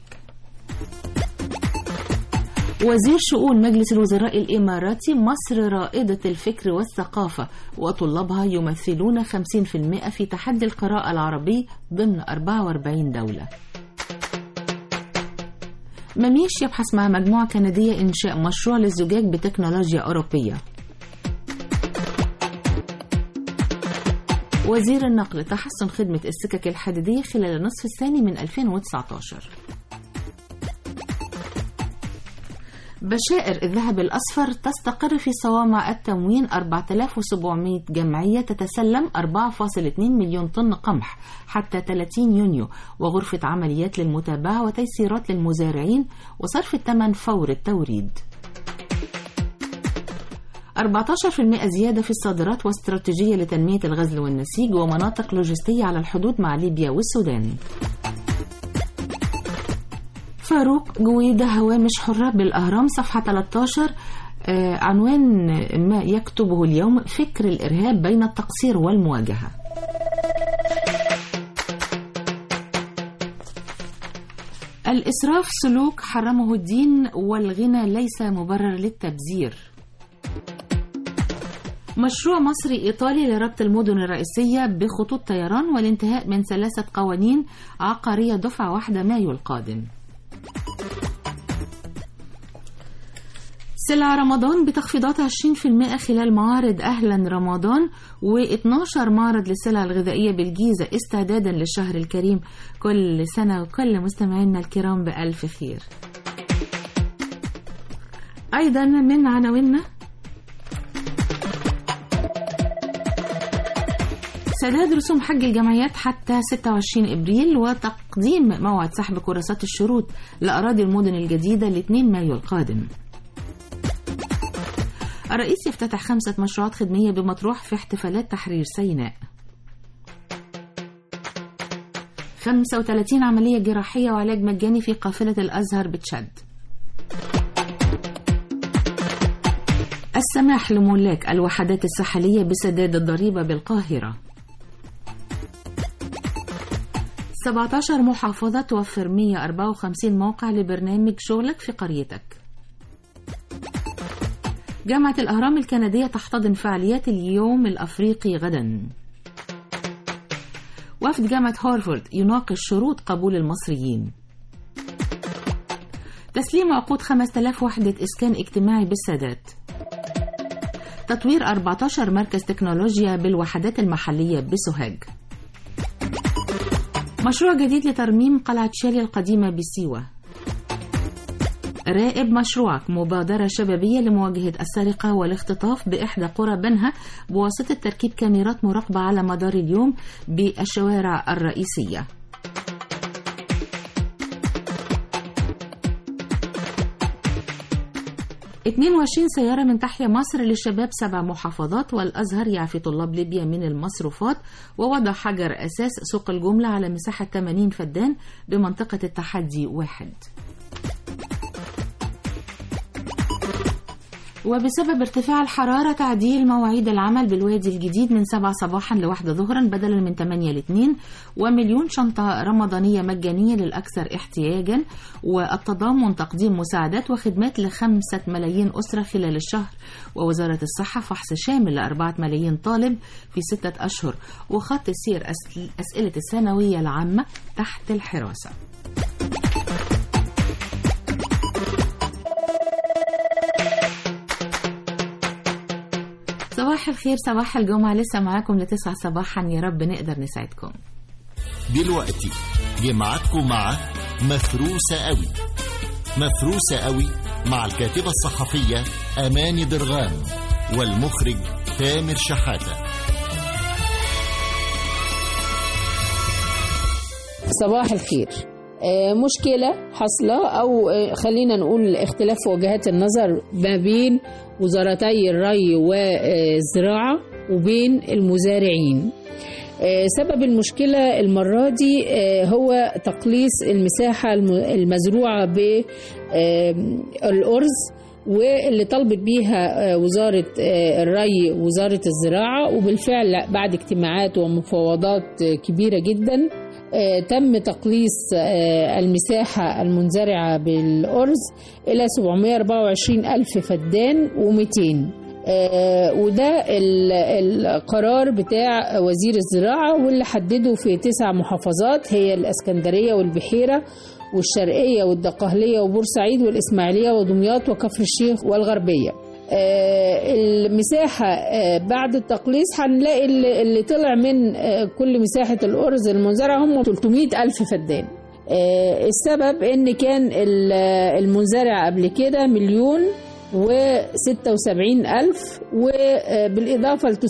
وزير شؤون مجلس الوزراء الإماراتي مصر رائدة الفكر والثقافة وطلابها يمثلون 50% في تحدي القراءة العربي ضمن 44 دولة مميش يبحث مع مجموعة كندية إنشاء مشروع للزجاج بتكنولوجيا أوروبية وزير النقل تحسن خدمة السكك الحديدية خلال النصف الثاني من 2019 بشائر الذهب الأصفر تستقر في صوامع التموين 4700 جمعية تتسلم 4.2 مليون طن قمح حتى 30 يونيو وغرفة عمليات للمتابعة وتيسيرات للمزارعين وصرف الثمن فور التوريد 14% زيادة في الصادرات واستراتيجية لتنمية الغزل والنسيج ومناطق لوجستية على الحدود مع ليبيا والسودان فاروق جويدة هوامش حرة بالأهرام صفحة 13 آه عنوان ما يكتبه اليوم فكر الإرهاب بين التقصير والمواجهة الإسراف سلوك حرمه الدين والغنى ليس مبرر للتبذير مشروع مصري إيطالي لربط المدن الرئيسية بخطوط طيران والانتهاء من ثلاثة قوانين عقارية دفعة واحدة مايو القادم سلع رمضان بتخفيضات 20% خلال معارض أهلا رمضان و12 معرض للسلع الغذائية بالجيزة استعدادا للشهر الكريم كل سنة وكل مستمعينا الكرام بألف خير أيضا من عناويننا سداد رسوم حج الجمعيات حتى 26 ابريل وتقديم موعد سحب كراسات الشروط لاراضي المدن الجديده ل 2 مايو القادم. الرئيس يفتتح خمسة مشروعات خدمية بمطروح في احتفالات تحرير سيناء 35 عملية جراحية وعلاج مجاني في قافلة الأزهر بتشد السماح لملاك الوحدات الساحلية بسداد الضريبة بالقاهرة 17 محافظة توفر 154 موقع لبرنامج شغلك في قريتك جامعة الأهرام الكندية تحتضن فعاليات اليوم الأفريقي غدا وفد جامعة هارفارد يناقش شروط قبول المصريين تسليم عقود 5000 وحدة إسكان اجتماعي بالسادات تطوير 14 مركز تكنولوجيا بالوحدات المحلية بسوهاج مشروع جديد لترميم قلعة شالي القديمة بسيوة راقب مشروعك مبادرة شبابية لمواجهة السرقة والاختطاف بإحدى قرى بنها بواسطة تركيب كاميرات مراقبة على مدار اليوم بالشوارع الرئيسية اتنين وعشرين سيارة من تحيا مصر لشباب سبع محافظات والأزهر يعفي طلاب ليبيا من المصروفات ووضع حجر أساس سوق الجملة على مساحة 80 فدان بمنطقة التحدي واحد وبسبب ارتفاع الحرارة تعديل مواعيد العمل بالوادي الجديد من 7 صباحا لواحدة ظهرا بدلا من 8 ل 2 ومليون شنطة رمضانية مجانية للأكثر احتياجا والتضامن تقديم مساعدات وخدمات لخمسة ملايين أسرة خلال الشهر ووزارة الصحة فحص شامل لأربعة ملايين طالب في ستة أشهر وخط سير أسئل- أسئلة الثانوية العامة تحت الحراسة صباح الخير صباح الجمعة لسه معاكم لتسعة صباحا يا رب نقدر نساعدكم دلوقتي جمعتكم مع مفروسة قوي مفروسة قوي مع الكاتبة الصحفية أماني درغام والمخرج تامر شحاتة صباح الخير آه، مشكلة حاصلة أو آه، خلينا نقول اختلاف في وجهات النظر ما بين وزارتي الري والزراعة وبين المزارعين آه، سبب المشكلة المرة دي آه، هو تقليص المساحة الم- المزروعة بالأرز واللي طلبت بيها آه، وزارة آه، الري ووزارة الزراعة وبالفعل بعد اجتماعات ومفاوضات آه، كبيرة جدا آه، تم تقليص آه، المساحة المنزرعة بالأرز إلى 724 ألف فدان و200 وده ال- القرار بتاع وزير الزراعة واللي حدده في تسع محافظات هي الإسكندرية والبحيرة والشرقية والدقهلية وبورسعيد والإسماعيلية ودمياط وكفر الشيخ والغربية آه، المساحة آه، بعد التقليص هنلاقي اللي اللي طلع من آه، كل مساحة الأرز المنزرعة هم 300 ألف فدان آه، السبب ان كان ال- المنزرع قبل كده مليون وستة وسبعين ألف وبالإضافة ل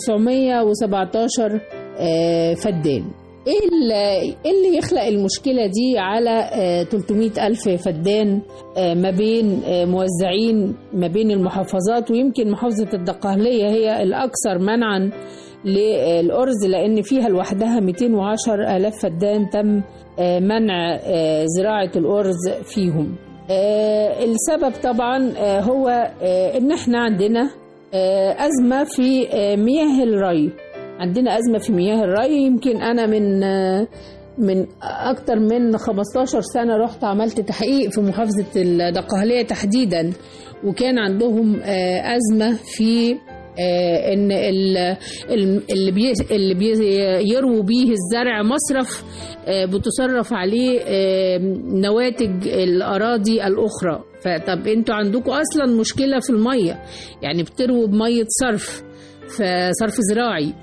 917 آه، فدان ايه اللي إيه اللي يخلق المشكلة دي على آه، 300 ألف فدان آه، ما بين آه، موزعين ما بين المحافظات ويمكن محافظة الدقهلية هي الأكثر منعا للأرز لأن فيها لوحدها 210 ألاف فدان تم آه، منع آه، زراعة الأرز فيهم آه، السبب طبعا آه، هو آه، إن احنا عندنا آه، أزمة في آه، مياه الري عندنا أزمة في مياه الري يمكن أنا من آه، من أكتر من 15 سنة رحت عملت تحقيق في محافظة الدقهلية تحديدا وكان عندهم آه، أزمة في آه، ان ال- ال- اللي بي اللي بيرووا بيه الزرع مصرف آه، بتصرف عليه آه، نواتج الاراضي الاخرى فطب انتوا عندكم اصلا مشكله في الميه يعني بترووا بميه صرف فصرف زراعي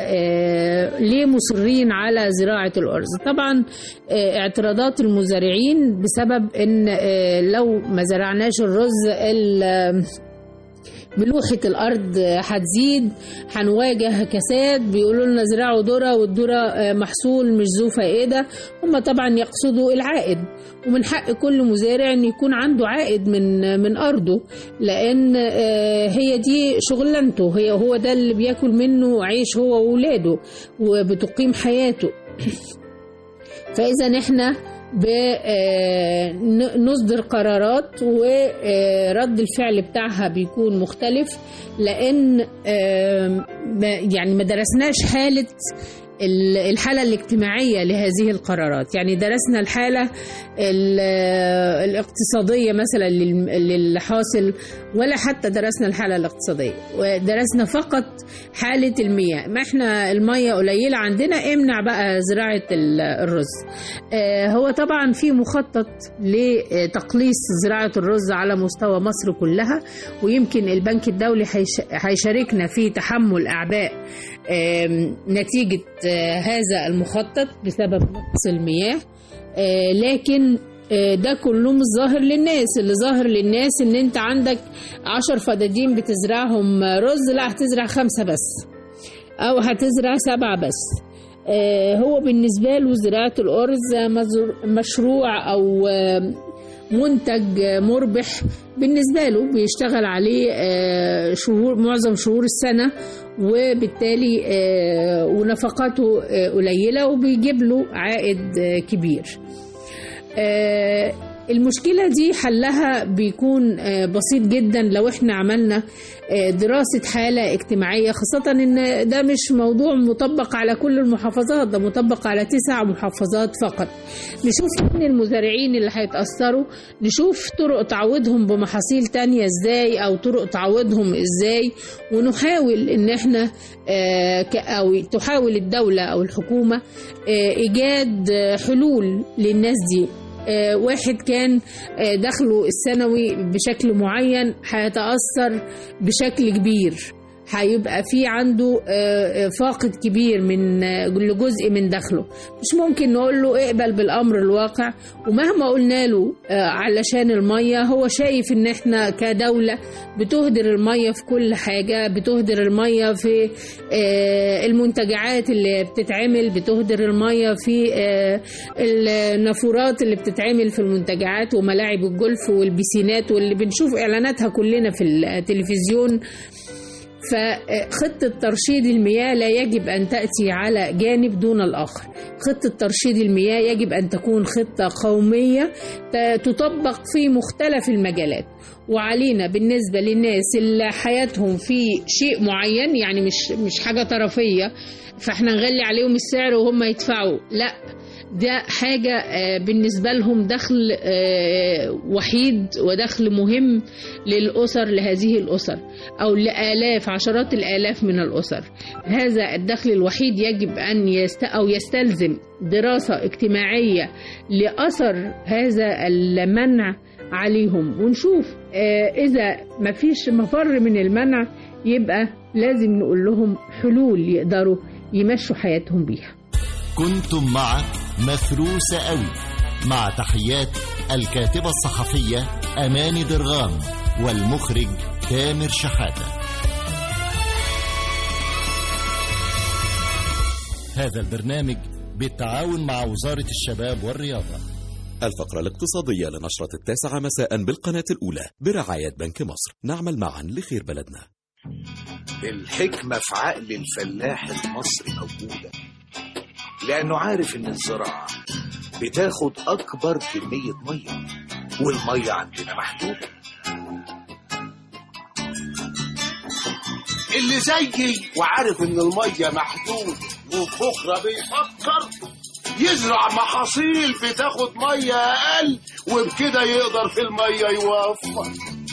فليه مصرين على زراعة الأرز طبعا آه، اعتراضات المزارعين بسبب ان آه، لو ما زرعناش الرز ال- ملوحة الأرض هتزيد هنواجه كساد بيقولوا لنا زرعوا ذرة والذرة آه، محصول مش ذو فائدة هم طبعا يقصدوا العائد ومن حق كل مزارع ان يكون عنده عائد من من ارضه لان آه، هي دي شغلانته هي هو ده اللي بياكل منه عيش هو واولاده وبتقيم حياته فاذا احنا بنصدر قرارات ورد الفعل بتاعها بيكون مختلف لان آه، ما- يعني ما درسناش حاله ال- الحالة الاجتماعية لهذه القرارات يعني درسنا الحالة ال- الاقتصادية مثلا للم- للحاصل ولا حتى درسنا الحالة الاقتصادية ودرسنا فقط حالة المياه ما احنا المية قليلة عندنا امنع بقى زراعة ال- الرز آه، هو طبعا في مخطط لتقليص زراعة الرز على مستوى مصر كلها ويمكن البنك الدولي هيش- هيشاركنا في تحمل أعباء آم، نتيجة آه، هذا المخطط بسبب نقص المياه آه، لكن آه، ده كله مش ظاهر للناس اللي ظاهر للناس ان انت عندك عشر فدادين بتزرعهم رز لا هتزرع خمسة بس او هتزرع سبعة بس آه، هو بالنسبة له زراعة الأرز مزر- مشروع أو آه، منتج آه، مربح بالنسبة له بيشتغل عليه آه، شهور معظم شهور السنة وبالتالي آه، ونفقاته آه، قليلة وبيجيب له عائد آه، كبير آه، المشكلة دي حلها بيكون آه، بسيط جدا لو احنا عملنا آه، دراسة حالة اجتماعية خاصة ان ده مش موضوع مطبق على كل المحافظات ده مطبق على تسع محافظات فقط نشوف مين المزارعين اللي هيتأثروا نشوف طرق تعويضهم بمحاصيل تانية ازاي او طرق تعويضهم ازاي ونحاول ان احنا آه، ك- او تحاول الدولة او الحكومة آه، ايجاد آه، حلول للناس دي آه، واحد كان آه، دخله السنوي بشكل معين هيتأثر بشكل كبير هيبقى في عنده آه، آه، فاقد كبير من آه، لجزء من دخله مش ممكن نقول له اقبل بالامر الواقع ومهما قلنا له آه، علشان الميه هو شايف ان احنا كدوله بتهدر الميه في كل حاجه بتهدر الميه في آه، المنتجعات اللي بتتعمل بتهدر الميه في آه، النافورات اللي بتتعمل في المنتجعات وملاعب الجولف والبيسينات واللي بنشوف اعلاناتها كلنا في التلفزيون فخطة ترشيد المياه لا يجب أن تأتي على جانب دون الآخر خطة ترشيد المياه يجب أن تكون خطة قومية ت- تطبق في مختلف المجالات وعلينا بالنسبة للناس اللي حياتهم في شيء معين يعني مش مش حاجة طرفية فاحنا نغلي عليهم السعر وهم يدفعوا لا ده حاجة آه، بالنسبة لهم دخل آه، وحيد ودخل مهم للأسر لهذه الأسر أو لآلاف عشرات الآلاف من الأسر هذا الدخل الوحيد يجب أن يست أو يستلزم دراسة اجتماعية لأثر هذا المنع عليهم ونشوف آه، إذا ما فيش مفر من المنع يبقى لازم نقول لهم حلول يقدروا يمشوا حياتهم بيها كنتم مع مفروسة قوي مع تحيات الكاتبة الصحفية أماني درغام والمخرج تامر شحاتة هذا البرنامج بالتعاون مع وزارة الشباب والرياضة الفقرة الاقتصادية لنشرة التاسعة مساء بالقناة الأولى برعاية بنك مصر نعمل معا لخير بلدنا الحكمة في عقل الفلاح المصري موجودة لأنه عارف إن الزراعة بتاخد أكبر كمية مية والمية عندنا محدودة اللي زيي وعارف ان الميه محدود وبكره بيفكر يزرع محاصيل بتاخد ميه اقل وبكده يقدر في الميه يوفر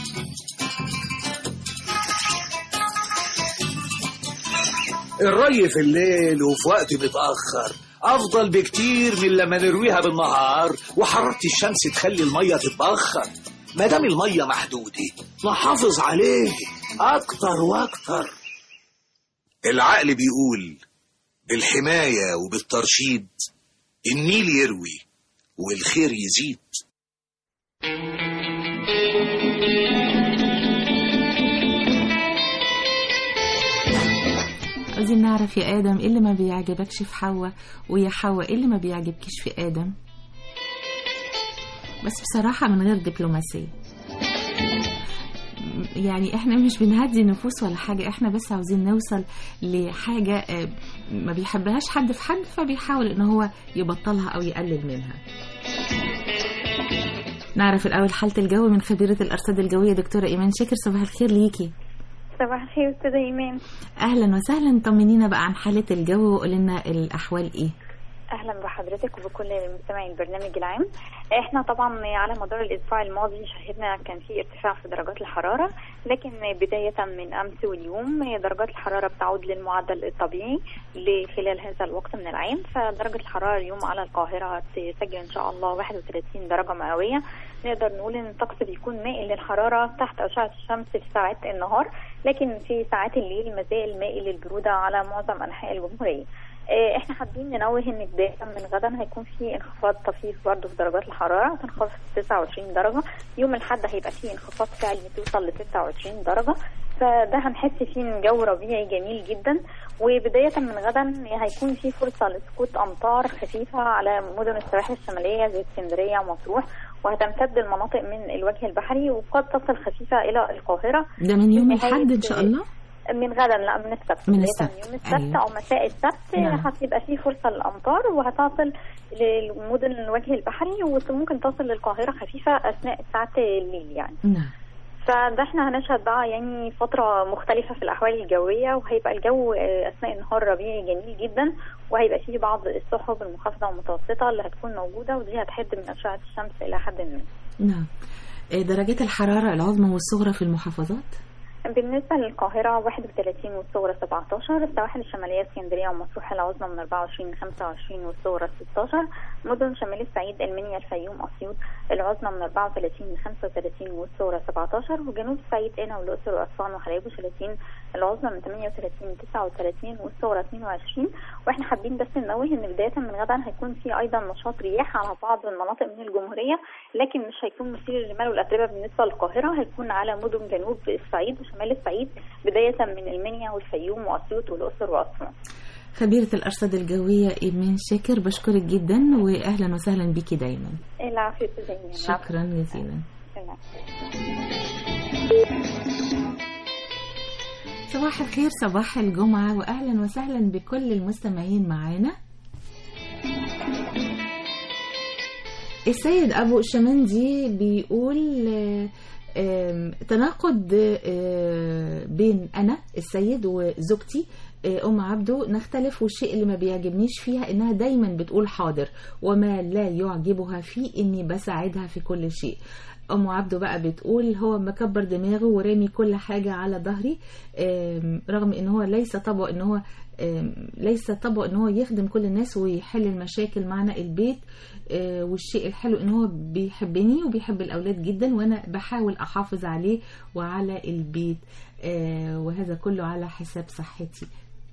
الري في الليل وفي وقت متأخر أفضل بكتير من لما نرويها بالنهار وحرارة الشمس تخلي المية تتبخر ما دام المية محدودة نحافظ عليه أكتر وأكتر العقل بيقول بالحماية وبالترشيد النيل يروي والخير يزيد عايزين نعرف يا آدم إيه اللي ما بيعجبكش في حواء ويا حواء إيه اللي ما بيعجبكيش في آدم بس بصراحة من غير دبلوماسية يعني احنا مش بنهدي نفوس ولا حاجة احنا بس عاوزين نوصل لحاجة آه، ما بيحبهاش حد في حد فبيحاول ان هو يبطلها او يقلل منها نعرف الأول حالة الجو من خبيرة الأرصاد الجوية دكتورة إيمان شاكر صباح الخير ليكي صباح الخير استاذة ايمان أهلا وسهلا طمنينا بقى عن حالة الجو وقولي لنا الأحوال إيه اهلا بحضرتك وبكل مستمعي البرنامج العام احنا طبعا على مدار الاسبوع الماضي شهدنا كان في ارتفاع في درجات الحراره لكن بدايه من امس واليوم درجات الحراره بتعود للمعدل الطبيعي لخلال هذا الوقت من العام فدرجه الحراره اليوم على القاهره تسجل ان شاء الله 31 درجه مئويه نقدر نقول ان الطقس بيكون مائل للحراره تحت اشعه الشمس في ساعات النهار لكن في ساعات الليل مازال مائل للبروده على معظم انحاء الجمهوريه آه، احنا حابين ننوه ان بدايه من غدا هيكون في انخفاض طفيف برضه في درجات الحراره هتنخفض 29 درجه يوم الاحد هيبقى فيه انخفاض فعلي توصل ل 26 درجه فده هنحس فيه ان جو ربيعي جميل جدا وبداية من غدا هيكون في فرصة لسقوط أمطار خفيفة على مدن السواحل الشمالية زي اسكندرية ومطروح وهتمتد المناطق من الوجه البحري وقد تصل خفيفة إلى القاهرة ده من يوم في نهاية- الحد ان شاء الله من غدا لا من السبت من بداية السبت، من يوم السبت أيوة. او مساء السبت نعم. هتبقى فيه فرصه للامطار وهتصل لمدن الوجه البحري وممكن تصل للقاهره خفيفه اثناء ساعات الليل يعني نعم فده احنا هنشهد بقى يعني فترة مختلفة في الأحوال الجوية وهيبقى الجو آه، أثناء النهار ربيعي جميل جدا وهيبقى فيه بعض السحب المنخفضة والمتوسطة اللي هتكون موجودة ودي هتحد من أشعة الشمس إلى حد ما. نعم آه، درجات الحرارة العظمى والصغرى في المحافظات بالنسبة للقاهرة 31 والصغرى 17 السواحل الشمالية اسكندرية ومطروح العظمى من 24 ل 25 والصغرى 16 مدن شمال الصعيد المنيا الفيوم أسيوط العظمى من 34 ل 35 والصغرى 17 وجنوب الصعيد قنا والأقصر وأسوان وحلايب وشلاتين العظمى من 38 ل 39 والصغرى 22 واحنا حابين بس ننوه ان بداية من غدا هيكون في أيضا نشاط رياح على بعض المناطق من الجمهورية لكن مش هيكون مثير للرمال والأتربة بالنسبة للقاهرة هيكون على مدن جنوب الصعيد وشمال الصعيد بداية من المنيا والفيوم وأسيوط والأقصر وأسوان خبيرة الأرصاد الجوية إيمان شاكر بشكرك جدا وأهلا وسهلا بيكي دايما العافية زينا شكرا جزيلا صباح الخير صباح الجمعة وأهلا وسهلا بكل المستمعين معانا السيد أبو الشمندي بيقول آه، آم، تناقض آه، بين أنا السيد وزوجتي آه، أم عبده نختلف والشيء اللي ما بيعجبنيش فيها إنها دايما بتقول حاضر وما لا يعجبها فيه إني بساعدها في كل شيء أم عبده بقى بتقول هو مكبر دماغه ورامي كل حاجة على ظهري آم، رغم إن هو ليس طبعه إن هو آم، ليس طبعه إن هو يخدم كل الناس ويحل المشاكل معنا البيت آه، والشيء الحلو إن هو بيحبني وبيحب الأولاد جدا وأنا بحاول أحافظ عليه وعلى البيت آه، وهذا كله على حساب صحتي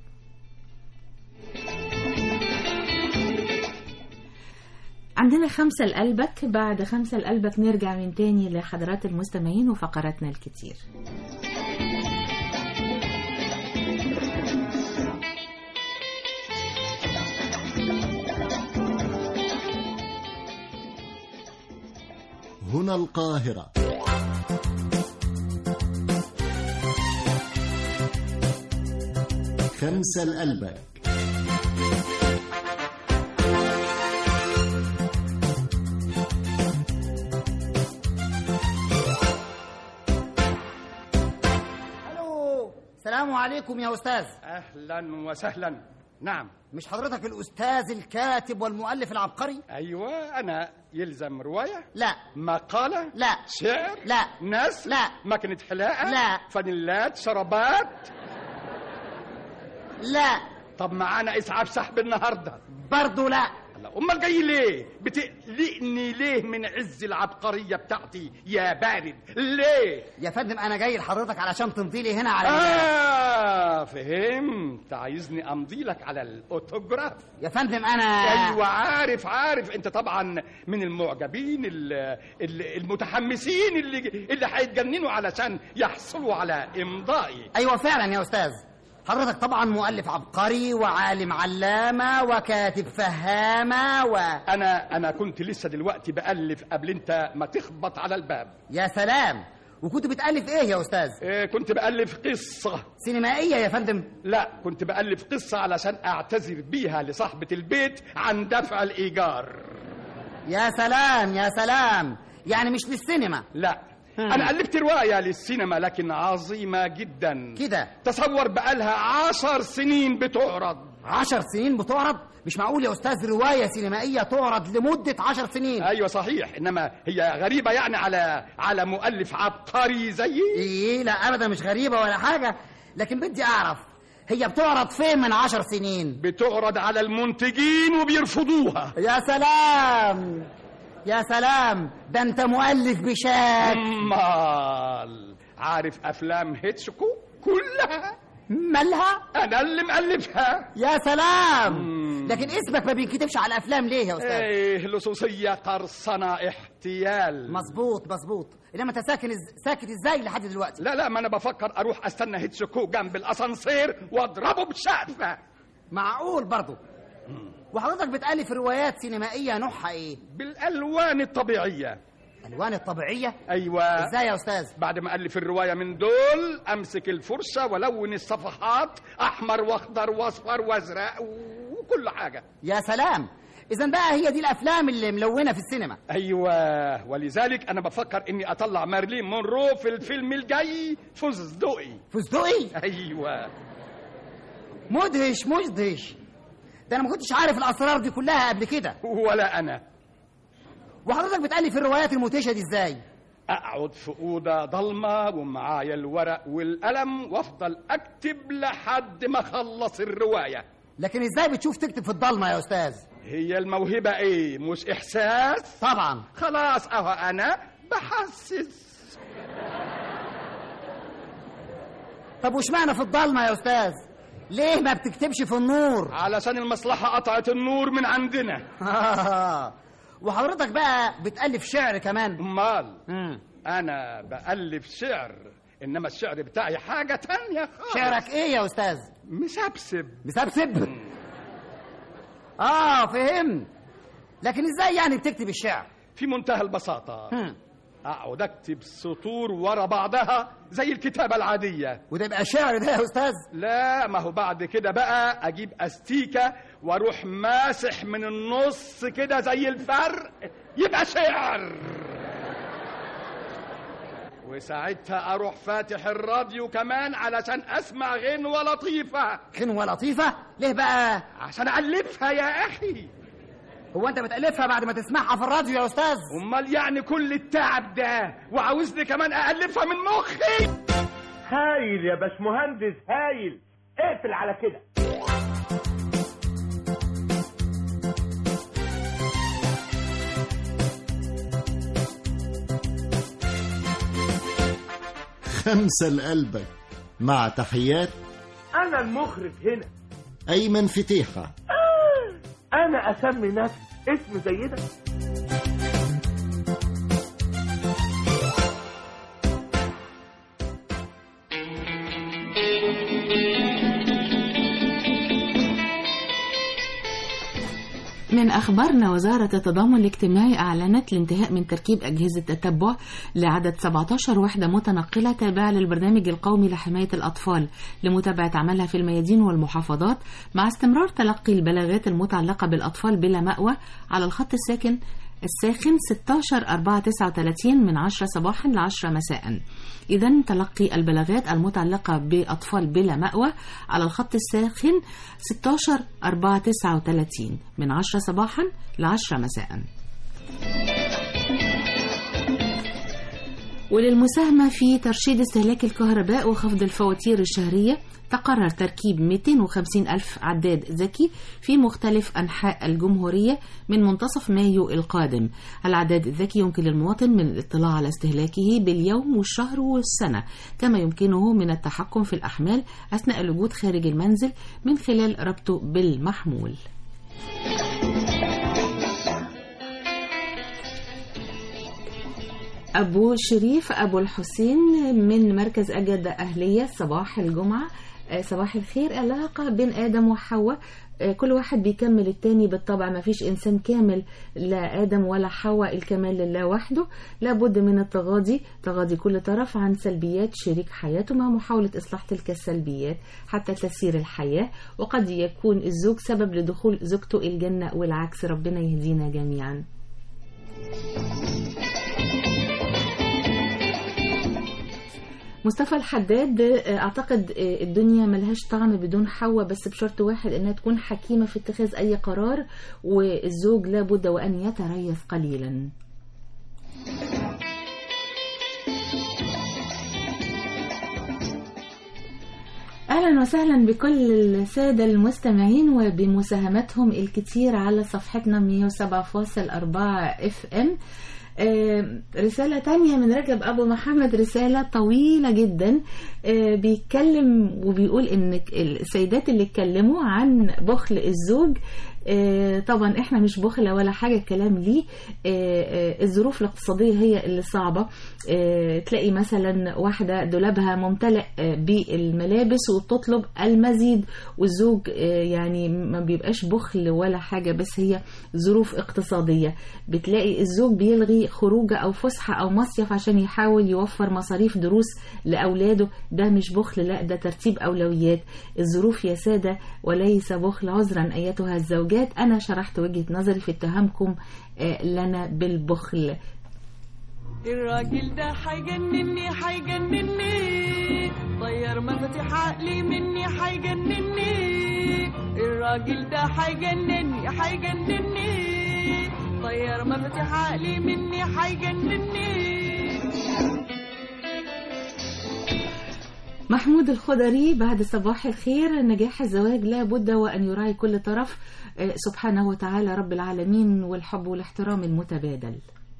عندنا خمسة لقلبك بعد خمسة لقلبك نرجع من تاني لحضرات المستمعين وفقراتنا الكتير هنا القاهرة خمسة لقلبك الو السلام عليكم يا استاذ اهلا وسهلا نعم مش حضرتك الاستاذ الكاتب والمؤلف العبقري ايوه انا يلزم روايه لا مقاله لا شعر لا نثر لا ماكينه حلاقه لا. فانيلات شرابات لا طب معانا اسعاف سحب النهارده برضه لا هلا امال جاي ليه بتقلقني ليه من عز العبقريه بتاعتي يا بارد ليه يا فندم انا جاي لحضرتك علشان تمضي لي هنا على اه فهمت عايزني امضي لك على الاوتوجراف يا فندم انا ايوه عارف عارف انت طبعا من المعجبين ال- ال- المتحمسين اللي اللي هيتجننوا علشان يحصلوا على امضائي ايوه فعلا يا استاذ حضرتك طبعا مؤلف عبقري وعالم علامه وكاتب فهامه و انا انا كنت لسه دلوقتي بالف قبل انت ما تخبط على الباب يا سلام وكنت بتالف ايه يا استاذ إيه كنت بالف قصه سينمائيه يا فندم لا كنت بالف قصه علشان اعتذر بيها لصاحبه البيت عن دفع الايجار يا سلام يا سلام يعني مش للسينما لا انا الفت روايه للسينما لكن عظيمه جدا كده تصور بقالها عشر سنين بتعرض عشر سنين بتعرض مش معقول يا استاذ روايه سينمائيه تعرض لمده عشر سنين ايوه صحيح انما هي غريبه يعني على على مؤلف عبقري زيي ايه لا ابدا مش غريبه ولا حاجه لكن بدي اعرف هي بتعرض فين من عشر سنين بتعرض على المنتجين وبيرفضوها يا سلام يا سلام ده انت مؤلف بشكل امال عارف افلام هيتشكو كلها مالها انا اللي مألفها يا سلام لكن اسمك ما بينكتبش على الافلام ليه يا استاذ ايه لصوصية قرصنة احتيال مظبوط مظبوط انما انت ساكن إز... ساكت ازاي لحد دلوقتي لا لا ما انا بفكر اروح استنى هيتسوكو جنب الاسانسير واضربه بشقفة معقول برضه وحضرتك بتألف روايات سينمائية نوعها ايه بالالوان الطبيعية الوان الطبيعية ايوه ازاي يا استاذ بعد ما الف الرواية من دول امسك الفرشة والون الصفحات احمر واخضر واصفر وازرق وكل حاجة يا سلام اذا بقى هي دي الافلام اللي ملونه في السينما ايوه ولذلك انا بفكر اني اطلع مارلين مونرو في الفيلم الجاي فستقي فستقي ايوه مدهش مدهش ده انا ما كنتش عارف الاسرار دي كلها قبل كده ولا انا وحضرتك بتالف الروايات المدهشه دي ازاي اقعد في اوضه ضلمه ومعايا الورق والقلم وافضل اكتب لحد ما اخلص الروايه لكن ازاي بتشوف تكتب في الضلمه يا استاذ هي الموهبه ايه مش احساس طبعا خلاص اهو انا بحسس طب وش معنى في الضلمه يا استاذ ليه ما بتكتبش في النور علشان المصلحه قطعت النور من عندنا وحضرتك بقى بتالف شعر كمان امال انا بالف شعر انما الشعر بتاعي حاجه تانية خالص شعرك ايه يا استاذ مسبسب مسبسب اه فهمت لكن ازاي يعني بتكتب الشعر في منتهى البساطه اقعد اكتب سطور ورا بعضها زي الكتابه العاديه وده يبقى شعر ده يا استاذ لا ما هو بعد كده بقى اجيب استيكه واروح ماسح من النص كده زي الفرق يبقى شعر وساعتها اروح فاتح الراديو كمان علشان اسمع غنوه لطيفه غنوه لطيفه ليه بقى عشان الفها يا اخي هو انت بتالفها بعد ما تسمعها في الراديو يا استاذ امال يعني كل التعب ده وعاوزني كمان الفها من مخي هايل يا باشمهندس هايل اقفل على كده خمسة لقلبك مع تحيات انا المخرج هنا أيمن فتيحة آه. انا اسمي نفسي اسم زي ده من أخبارنا وزارة التضامن الاجتماعي أعلنت الانتهاء من تركيب أجهزة تتبع لعدد 17 وحدة متنقلة تابعة للبرنامج القومي لحماية الأطفال لمتابعة عملها في الميادين والمحافظات مع استمرار تلقي البلاغات المتعلقة بالأطفال بلا مأوى على الخط الساكن الساخن 16 4 39 من 10 صباحا ل 10 مساء إذا تلقي البلاغات المتعلقة بأطفال بلا مأوى على الخط الساخن 16 4 39 من 10 صباحا ل 10 مساء وللمساهمة في ترشيد استهلاك الكهرباء وخفض الفواتير الشهرية تقرر تركيب 250 ألف عداد ذكي في مختلف أنحاء الجمهورية من منتصف مايو القادم العداد الذكي يمكن للمواطن من الاطلاع على استهلاكه باليوم والشهر والسنة كما يمكنه من التحكم في الأحمال أثناء الوجود خارج المنزل من خلال ربطه بالمحمول أبو شريف أبو الحسين من مركز أجد أهلية صباح الجمعة صباح الخير علاقة بين آدم وحواء كل واحد بيكمل التاني بالطبع ما فيش إنسان كامل لا آدم ولا حواء الكمال لله وحده لابد من التغاضي تغاضي كل طرف عن سلبيات شريك حياته مع محاولة إصلاح تلك السلبيات حتى تسير الحياة وقد يكون الزوج سبب لدخول زوجته الجنة والعكس ربنا يهدينا جميعا مصطفى الحداد اعتقد الدنيا ملهاش طعم بدون حواء بس بشرط واحد انها تكون حكيمه في اتخاذ اي قرار والزوج لابد وان يتريث قليلا اهلا وسهلا بكل الساده المستمعين وبمساهمتهم الكتير على صفحتنا 107.4 اف ام آه، رسالة تانية من رجب أبو محمد رسالة طويلة جدا آه، بيتكلم وبيقول إن السيدات اللي اتكلموا عن بخل الزوج آه، طبعا احنا مش بخلة ولا حاجة الكلام ليه آه، آه، الظروف الاقتصادية هي اللي صعبة آه، تلاقي مثلا واحدة دولابها ممتلئ آه، بالملابس وبتطلب المزيد والزوج آه، يعني ما بيبقاش بخل ولا حاجة بس هي ظروف اقتصادية بتلاقي الزوج بيلغي خروجه أو فسحة أو مصيف عشان يحاول يوفر مصاريف دروس لأولاده ده مش بخل لا ده ترتيب أولويات الظروف يا سادة وليس بخل عذرا أيتها الزوجات أنا شرحت وجهة نظري في اتهامكم آه، لنا بالبخل الراجل ده هيجنني هيجنني طير مفاتيح عقلي مني هيجنني الراجل ده هيجنني هيجنني طير مفاتيح عقلي مني هيجنني محمود الخضري بعد صباح الخير نجاح الزواج لا بد وأن يراعي كل طرف آه، سبحانه وتعالى رب العالمين والحب والاحترام المتبادل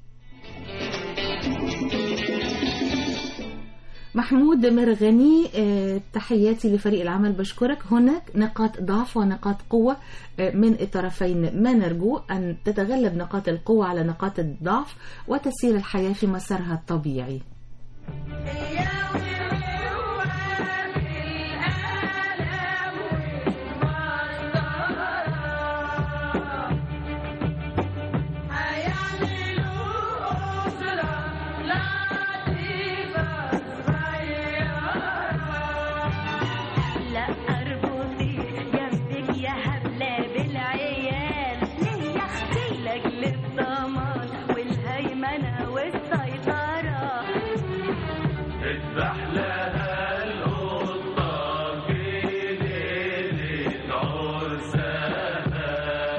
محمود مرغني آه، تحياتي لفريق العمل بشكرك هناك نقاط ضعف ونقاط قوة آه، من الطرفين ما نرجو أن تتغلب نقاط القوة على نقاط الضعف وتسير الحياة في مسارها الطبيعي لا اربطي جنبك يا هبلة بالعيال ليه يا اختي لاجل الضمان والهيمنة والسيطرة اذبح لها القطة في ليلة عرسها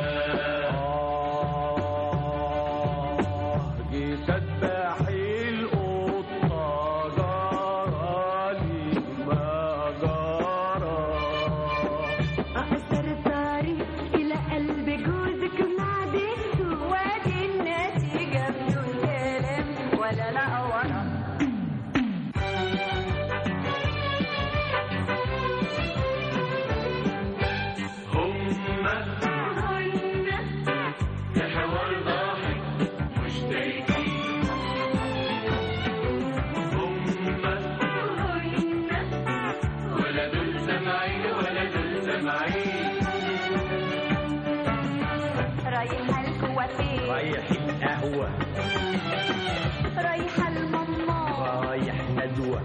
جيت اذبح القطة جرالي ما جرى أقصر الطريق إلى قلب جوزك معدته وادي النتيجة بدون كلام ولا لا ورا هما في حوار ضاحك مشتركين هما ولا دول سامعين ولا دول سامعين رايحة الكوافير رايح القهوة رايحة الماما رايح ندوة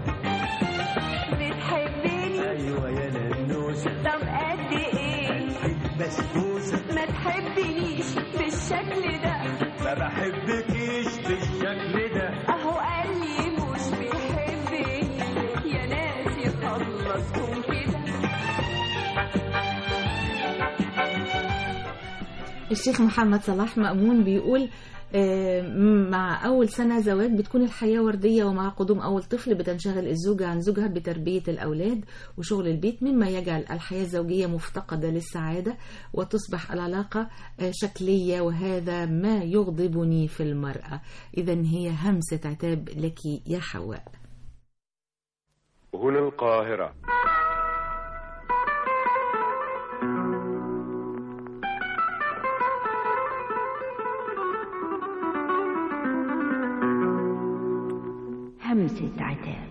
بتحبني أيوة يا ننوسة طب قد ايه بسبوسة ما تحبنيش بالشكل ده ما بحبكيش بالشكل ده اهو قال لي مش بيحبني يا ناس يخلصكم كده الشيخ محمد صلاح مأمون بيقول آه، مع أول سنة زواج بتكون الحياة وردية ومع قدوم أول طفل بتنشغل الزوجة عن زوجها بتربية الأولاد وشغل البيت مما يجعل الحياة الزوجية مفتقدة للسعادة وتصبح العلاقة آه، شكلية وهذا ما يغضبني في المرأة إذا هي همسة عتاب لك يا حواء هنا القاهرة همسة عتاب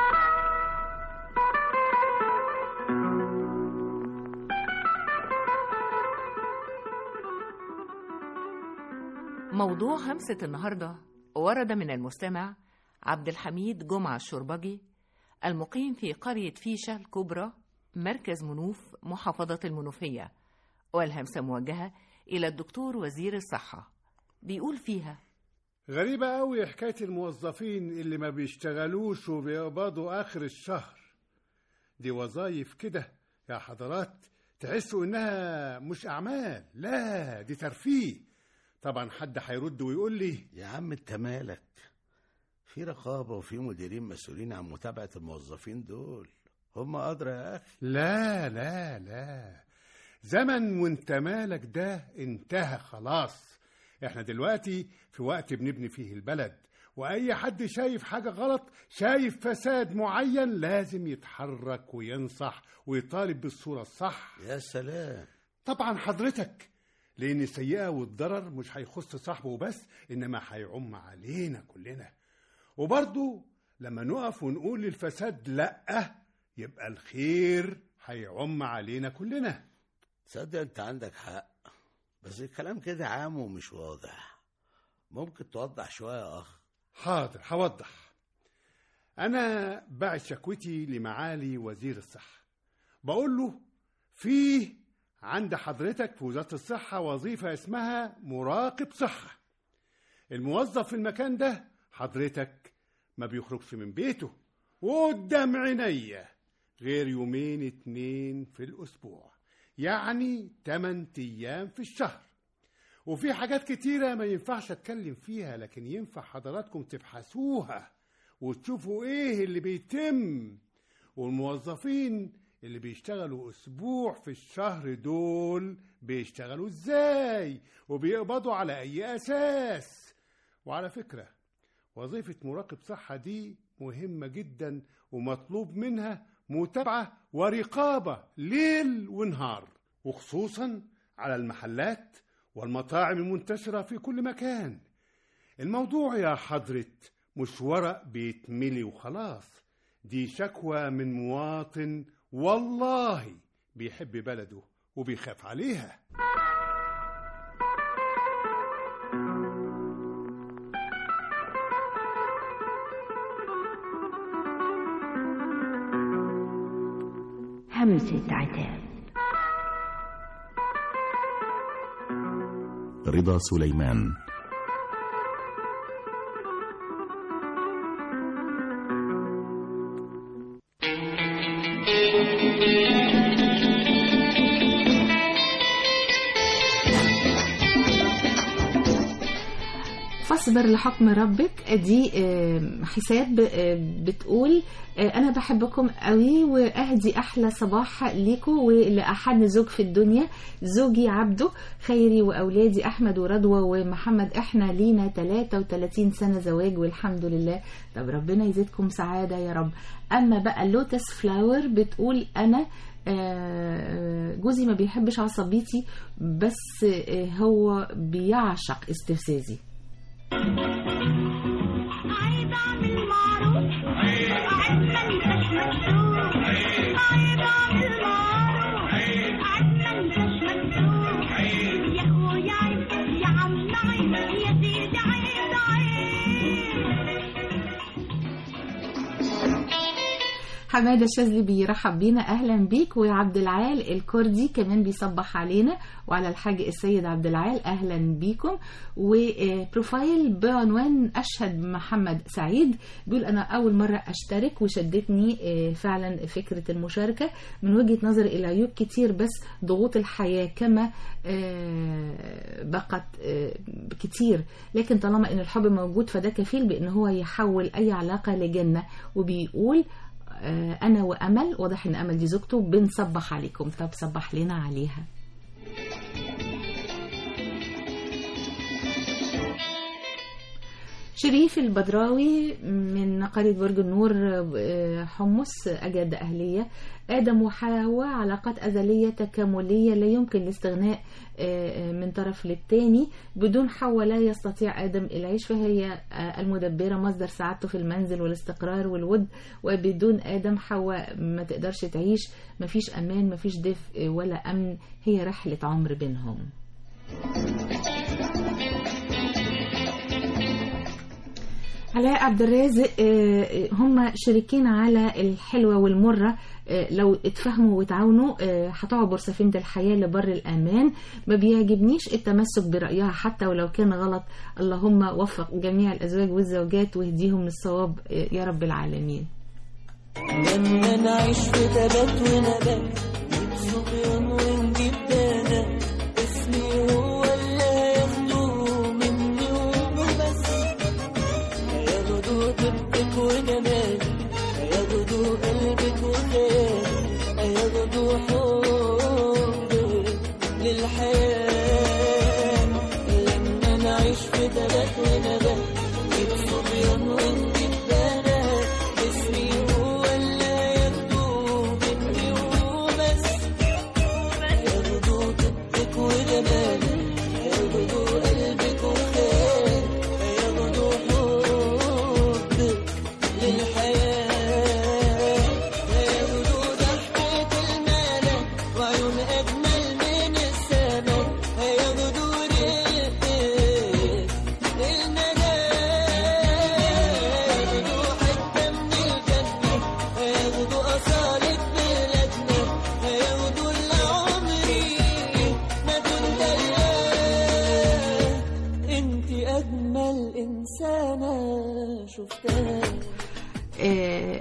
موضوع همسة النهاردة ورد من المستمع عبد الحميد جمعة الشربجي المقيم في قرية فيشة الكبرى مركز منوف محافظة المنوفية والهمسة موجهة إلى الدكتور وزير الصحة بيقول فيها غريبة أوي حكاية الموظفين اللي ما بيشتغلوش وبيقبضوا آخر الشهر دي وظايف كده يا حضرات تحسوا إنها مش أعمال لا دي ترفيه طبعا حد هيرد ويقول لي يا عم انت مالك في رقابة وفي مديرين مسؤولين عن متابعة الموظفين دول هم أدرى يا أخي لا لا لا زمن وانت مالك ده انتهى خلاص احنا دلوقتي في وقت بنبني فيه البلد واي حد شايف حاجة غلط شايف فساد معين لازم يتحرك وينصح ويطالب بالصورة الصح يا سلام طبعا حضرتك لان السيئة والضرر مش هيخص صاحبه بس انما هيعم علينا كلنا وبرضه لما نقف ونقول للفساد لأ يبقى الخير هيعم علينا كلنا تصدق انت عندك حق بس الكلام كده عام ومش واضح ممكن توضح شوية يا أخ حاضر هوضح أنا بعت شكوتي لمعالي وزير الصحة بقول له في عند حضرتك في وزارة الصحة وظيفة اسمها مراقب صحة الموظف في المكان ده حضرتك ما بيخرجش من بيته وقدام عينيا غير يومين اتنين في الأسبوع يعني 8 أيام في الشهر وفي حاجات كتيرة ما ينفعش أتكلم فيها لكن ينفع حضراتكم تبحثوها وتشوفوا إيه اللي بيتم والموظفين اللي بيشتغلوا أسبوع في الشهر دول بيشتغلوا إزاي وبيقبضوا على أي أساس وعلى فكرة وظيفة مراقب صحة دي مهمة جدا ومطلوب منها متابعة ورقابة ليل ونهار وخصوصا على المحلات والمطاعم المنتشرة في كل مكان الموضوع يا حضرة مش ورق بيتملي وخلاص دي شكوى من مواطن والله بيحب بلده وبيخاف عليها همسة عتاب رضا سليمان فاصبر لحكم ربك دي آه، حساب آه، بتقول آه، انا بحبكم قوي واهدي احلى صباح ليكم ولاحد زوج في الدنيا زوجي عبده خيري واولادي احمد ورضوى ومحمد احنا لينا 33 سنه زواج والحمد لله طب ربنا يزيدكم سعاده يا رب اما بقى لوتس فلاور بتقول انا آه، جوزي ما بيحبش عصبيتي بس آه، هو بيعشق استفزازي عيب اعمل معروف عيب ما انتش مكتوب عيب اعمل معروف عيب ما انتش مكتوب يا اخويا عيب يا عم عيب يا سيدي عيب عيب حمادة الشاذلي بيرحب بينا أهلا بيك وعبد العال الكردي كمان بيصبح علينا وعلى الحاج السيد عبد العال أهلا بيكم وبروفايل بعنوان أشهد محمد سعيد بيقول أنا أول مرة أشترك وشدتني آه، فعلا فكرة المشاركة من وجهة نظري العيوب كتير بس ضغوط الحياة كما آه، بقت آه، كتير لكن طالما ان الحب موجود فده كفيل بان هو يحول اي علاقة لجنة وبيقول آه، انا وامل واضح ان امل دي زوجته بنصبح عليكم طب صبح لنا عليها شريف البدراوي من قرية برج النور آه، حمص أجد أهلية آدم وحواء علاقات أزلية تكاملية لا يمكن الاستغناء آه، من طرف للتاني بدون حواء لا يستطيع آدم العيش فهي آه، المدبرة مصدر سعادته في المنزل والاستقرار والود وبدون آدم حواء ما تقدرش تعيش مفيش أمان مفيش دفء ولا أمن هي رحلة عمر بينهم علاء عبد الرازق آه، هم شريكين على الحلوة والمرة آه، لو اتفهموا وتعاونوا آه، هتعبر سفينة الحياة لبر الأمان ما بيعجبنيش التمسك برأيها حتى ولو كان غلط اللهم وفق جميع الأزواج والزوجات واهديهم للصواب آه، يا رب العالمين لما نعيش في تبات ونبات صبيان ونجيب بنات اسمي هو اللي هياخدوه مني وبس هياخدوا طبك وجمالك هياخدوا قلبك وخيالك هياخدوا حبك للحياة لما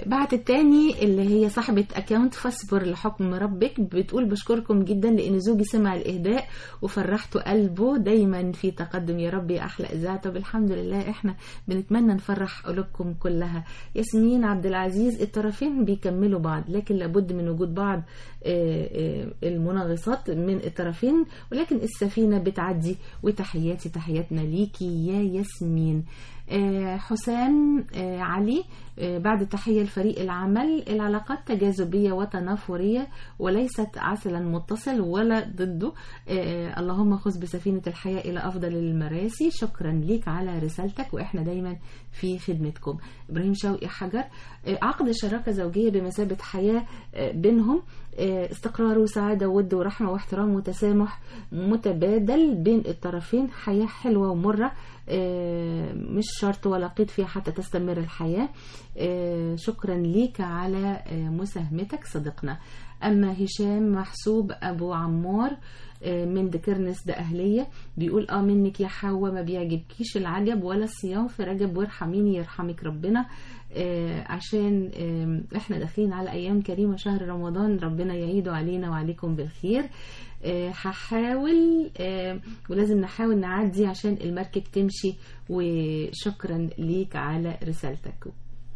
بعت التاني اللي هي صاحبة اكاونت فاصبر لحكم ربك بتقول بشكركم جدا لان زوجي سمع الاهداء وفرحت قلبه دايما في تقدم يا رب يا احلى اذاعه طب الحمد لله احنا بنتمنى نفرح قلوبكم كلها ياسمين عبد العزيز الطرفين بيكملوا بعض لكن لابد من وجود بعض آه، آه، المناغصات من الطرفين ولكن السفينه بتعدي وتحياتي تحياتنا ليكي يا ياسمين آه، حسام آه، علي آه، بعد تحية لفريق العمل العلاقات تجاذبية وتنافرية وليست عسلا متصل ولا ضده آه، اللهم خذ بسفينة الحياة إلى أفضل المراسي شكرا ليك على رسالتك وإحنا دايما في خدمتكم إبراهيم شوقي حجر آه، عقد شراكة زوجية بمثابة حياة آه، بينهم آه، استقرار وسعادة وود ورحمة واحترام وتسامح متبادل بين الطرفين حياة حلوة ومرة آه، مش شرط ولا قيد فيها حتى تستمر الحياة آه، شكرا ليك على آه، مساهمتك صديقنا أما هشام محسوب أبو عمار آه، من دكرنس ده أهلية بيقول اه منك يا حواء ما بيعجبكيش العجب ولا الصيام في رجب وارحميني يرحمك ربنا آه، عشان آه، احنا داخلين على ايام كريمه شهر رمضان ربنا يعيده علينا وعليكم بالخير آه، هحاول آه، ولازم نحاول نعدي عشان المركب تمشي وشكرا ليك على رسالتك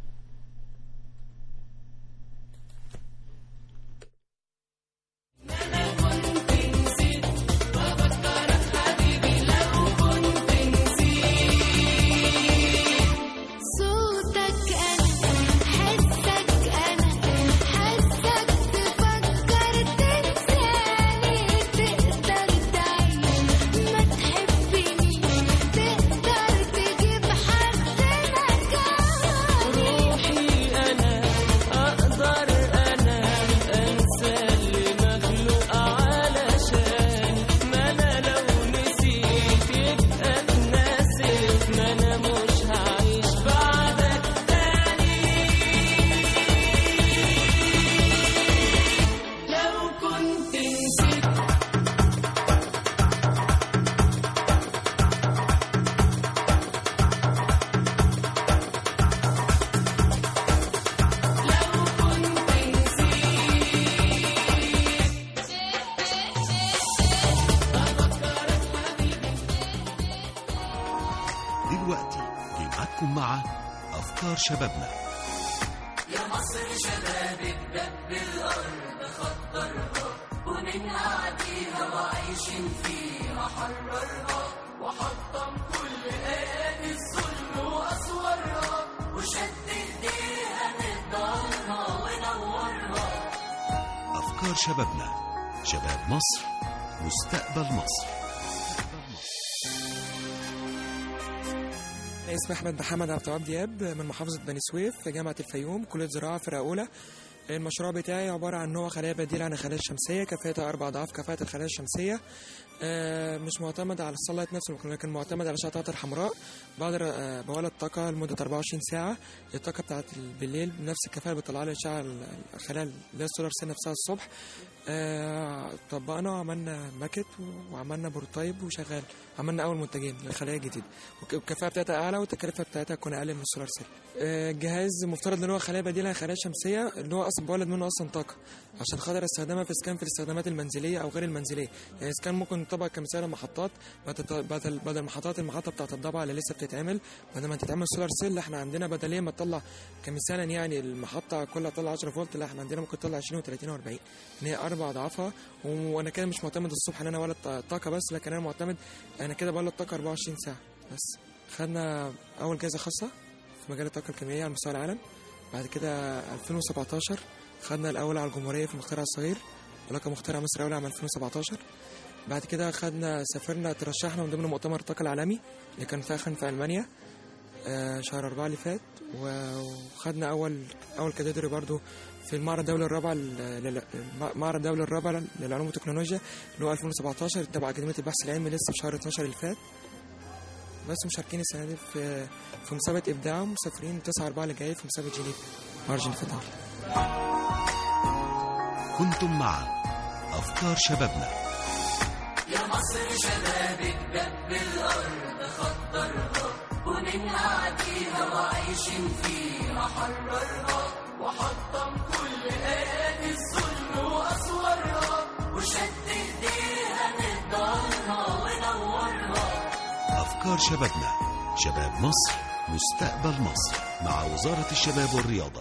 صوتك أنا حسك أنا حسك تفكر تنساني تقدر تعيش ما تحبني تقدر تجيب حد مكاني روحي أنا أقدر أنا أنسى اللي مخلوق علشان ما أنا لو نسيت يبقى اتناسيت ما أنا مش هعيش بعدك تاني لو كنت نسيت دلوقتي جمعتكم مع أفكار شبابنا يا مصر شبابك دب الأرض خطرها ومنها عديها وعايشين فيها حررها وحطم كل آيات الظلم وأسوارها وشد إيديها نضالها ونورها أفكار شبابنا شباب مصر مستقبل مصر أنا اسمي أحمد محمد عبد الوهاب دياب من محافظة بني سويف في جامعة الفيوم كلية زراعة فرقة أولى المشروع بتاعي عبارة عن نوع خلايا بديلة عن الخلايا الشمسية كفاءتها أربع أضعاف كفاءة الخلايا الشمسية آه، مش معتمد على الصلاة نفسه لكن معتمد على الشعاعات الحمراء بقدر آه، بولد طاقة لمدة 24 ساعة الطاقة بتاعت بالليل بنفس الكفاءة اللي بتطلع لي الأشعة الخلايا اللي هي السولار سيل نفسها الصبح آه، طبقنا وعملنا ماكت وعملنا بروتايب وشغال عملنا أول منتجين للخلايا الجديدة وك- والكفاءة بتاعتها أعلى والتكلفة بتاعتها تكون أقل من السولار سيل آه، الجهاز مفترض ان هو خلايا بديله عن خلايا شمسيه اللي هو اصلا بولد منه اصلا طاقه عشان خاطر استخدامها في اسكان في الاستخدامات المنزليه او غير المنزليه يعني اسكان ممكن يطبق كمثال المحطات بدل بدل بدل محطات المحطه بتاعت الضبعه اللي لسه بتتعمل بدل ما تتعمل سولار سيل احنا عندنا بدليه ما تطلع كمثالا يعني المحطه كلها تطلع 10 فولت لا احنا عندنا ممكن تطلع 20 و30 و40 ان هي اربع اضعافها وانا كده مش معتمد الصبح ان انا اولد طاقه بس لكن انا معتمد انا كده بولد طاقه 24 ساعه بس خدنا اول جائزه خاصه في مجال الطاقة الكيميائية على مستوى العالم بعد كده 2017 خدنا الأول على الجمهورية في المخترع الصغير ولقب مخترع مصر الأول عام 2017 بعد كده خدنا سافرنا ترشحنا من ضمن مؤتمر الطاقة العالمي اللي كان في آخر في ألمانيا آه، شهر أربعة اللي فات و- وخدنا أول أول كاتيجوري برضو في المعرض الدولي الرابع لل- لل- المعرض الدولي الرابع للعلوم والتكنولوجيا اللي هو 2017 تبع أكاديمية البحث العلمي لسه في شهر 12 اللي فات بس مشاركين السنة دي في في مسابقة إبداع ومسافرين 9 4 اللي جاي في مسابقة جنيف مارجن فتح كنتم مع أفكار شبابنا يا مصر شبابك دب الأرض خطرها ومنها عديها وعايشين فيها حررها وحطم كل آيات الظلم وأسوارها وشد إيديها نقدرها ونورها أفكار شبابنا شباب مصر مستقبل مصر مع وزارة الشباب والرياضة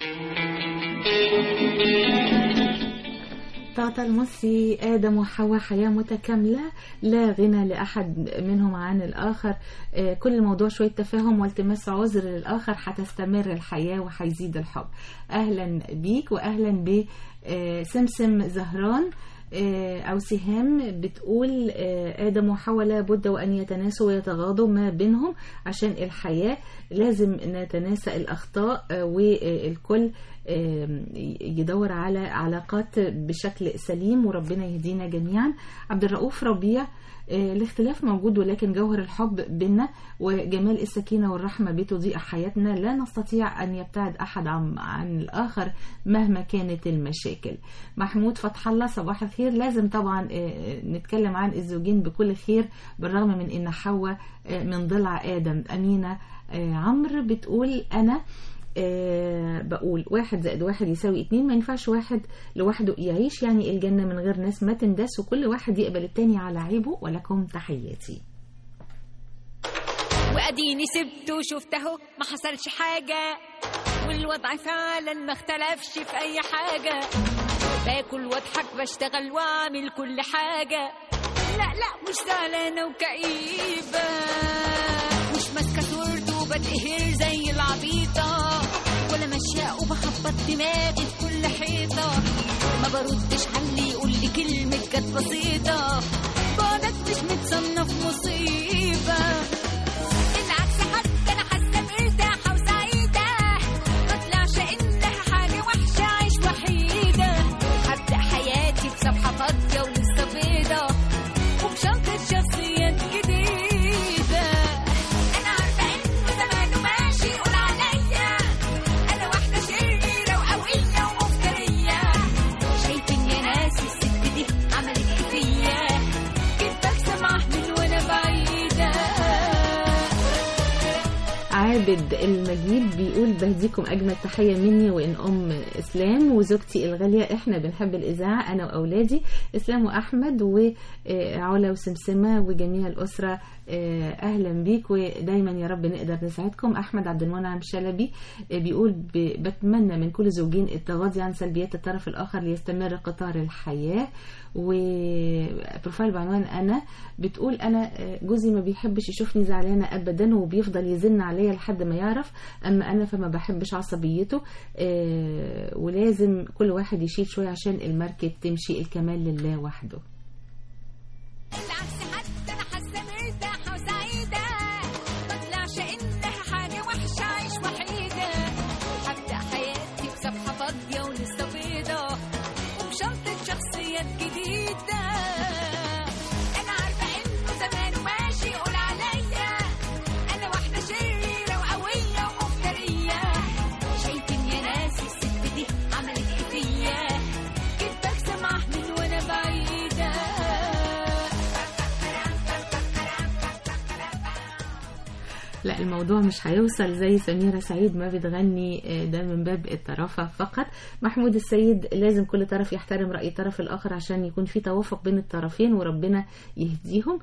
تعطى المصري آدم وحواء حياة متكاملة لا غنى لأحد منهم عن الآخر آه، كل الموضوع شوية تفاهم والتماس عذر للآخر هتستمر الحياة وهيزيد الحب أهلا بيك وأهلا بسمسم زهران آه، أو سهام بتقول آه، آدم وحواء لابد وأن يتناسوا ويتغاضوا ما بينهم عشان الحياة لازم نتناسى الأخطاء آه، والكل آم، يدور على علاقات بشكل سليم وربنا يهدينا جميعا عبد الرؤوف ربيع آه، الاختلاف موجود ولكن جوهر الحب بينا وجمال السكينة والرحمة بتضيء حياتنا لا نستطيع أن يبتعد أحد عن, عن الآخر مهما كانت المشاكل محمود فتح الله صباح الخير لازم طبعا آه، نتكلم عن الزوجين بكل خير بالرغم من أن حواء آه، من ضلع آدم أمينة آه، عمرو بتقول أنا آه بقول واحد زائد واحد يساوي اتنين ما ينفعش واحد لوحده يعيش يعني الجنة من غير ناس ما تندس وكل واحد يقبل التاني على عيبه ولكم تحياتي واديني سبته وشفت اهو ما حصلش حاجه والوضع فعلا ما اختلفش في اي حاجه باكل واضحك بشتغل واعمل كل حاجه لا لا مش زعلانه وكئيبه مش ماسكه صورته وبتقهر زي العبيطه ولا ماشيه وبخبط دماغي في كل حيطه ما بردش على اللي يقول لي كلمه كانت بسيطه بعدك مش متصنف مصيبه بالعكس حتى انا حاسه مرتاحه وسعيده ما طلعش انها حاجه وحشه عيش وحيده هبدا حياتي بصفحه فاضيه ولسه بيضه وبشنطه شخصيات جديده انا عارفه انه زمانه ماشي يقول عليا انا واحده شريره وقويه ومفتريه شايفين يا ناس الست دي عملت ايه فيا كنت بكسب احمل وانا بعيده عابد المجيد بيقول بهديكم أجمل تحية مني وإن أم إسلام وزوجتي الغالية إحنا بنحب الإذاعة أنا وأولادي إسلام وأحمد وعلا وسمسمة وجميع الأسرة آه، أهلا بيك ودايما يا رب نقدر نساعدكم أحمد عبد المنعم شلبي آه، بيقول ب- بتمنى من كل زوجين التغاضي عن سلبيات الطرف الآخر ليستمر قطار الحياة وبروفايل بعنوان أنا بتقول أنا آه، جوزي ما بيحبش يشوفني زعلانة أبدا وبيفضل يزن عليا لحد ما يعرف أما أنا فما بحبش عصبيته آه، ولازم كل واحد يشيل شوية عشان المركب تمشي الكمال لله وحده بالعكس حتى انا حاسه مرتاحه وسعيده ما طلعش انها حاجه وحشه عيش وحيده هبدا حياتي بصفحه فاضيه ولسه بيضه وبشنطه شخصيات جديده انا عارفه انه زمانه ماشي يقول عليا انا واحده شريره وقويه ومفتريه شايفين يا ناس الست دي عملت ايه فيا كنت بكسب احمل وانا بعيده لا الموضوع مش هيوصل زي سميرة سعيد ما بتغني آه، ده من باب الطرافة فقط محمود السيد لازم كل طرف يحترم رأي الطرف الآخر عشان يكون في توافق بين الطرفين وربنا يهديهم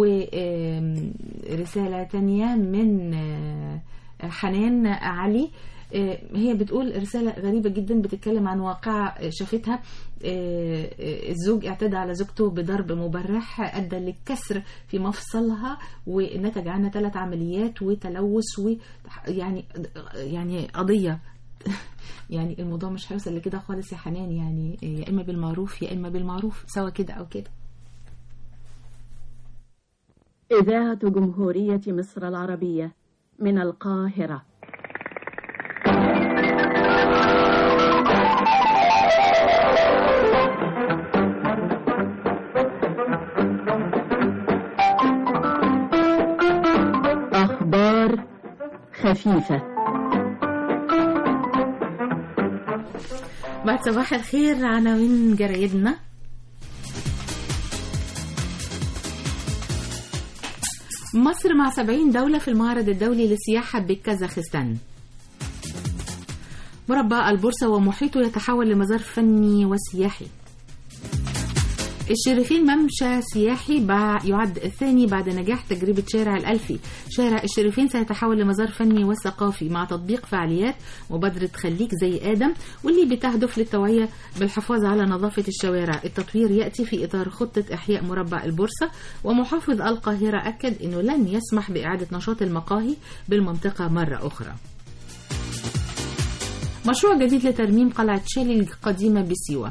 ورسالة تانية من آه، حنان علي آه، هي بتقول رسالة غريبة جدا بتتكلم عن واقعة شافتها آه، آه، الزوج اعتدى على زوجته بضرب مبرح أدى للكسر في مفصلها ونتج عنها ثلاث عمليات وتلوث ويعني يعني قضية يعني الموضوع مش هيوصل لكده خالص يا حنان يعني يا إما بالمعروف يا إما بالمعروف سوا كده أو كده إذاعة جمهورية مصر العربية من القاهرة أخبار خفيفة بعد صباح الخير عناوين جرايدنا مصر مع 70 دولة في المعرض الدولي للسياحة بكازاخستان مربع البورصة ومحيطه يتحول لمزار فني وسياحي الشريفين ممشى سياحي بع- يعد الثاني بعد نجاح تجربة شارع الألفي شارع الشريفين سيتحول لمزار فني وثقافي مع تطبيق فعاليات مبادرة خليك زي آدم واللي بتهدف للتوعية بالحفاظ على نظافة الشوارع التطوير يأتي في إطار خطة إحياء مربع البورصة ومحافظ القاهرة أكد أنه لن يسمح بإعادة نشاط المقاهي بالمنطقة مرة أخرى مشروع جديد لترميم قلعة شيلي القديمة بسيوة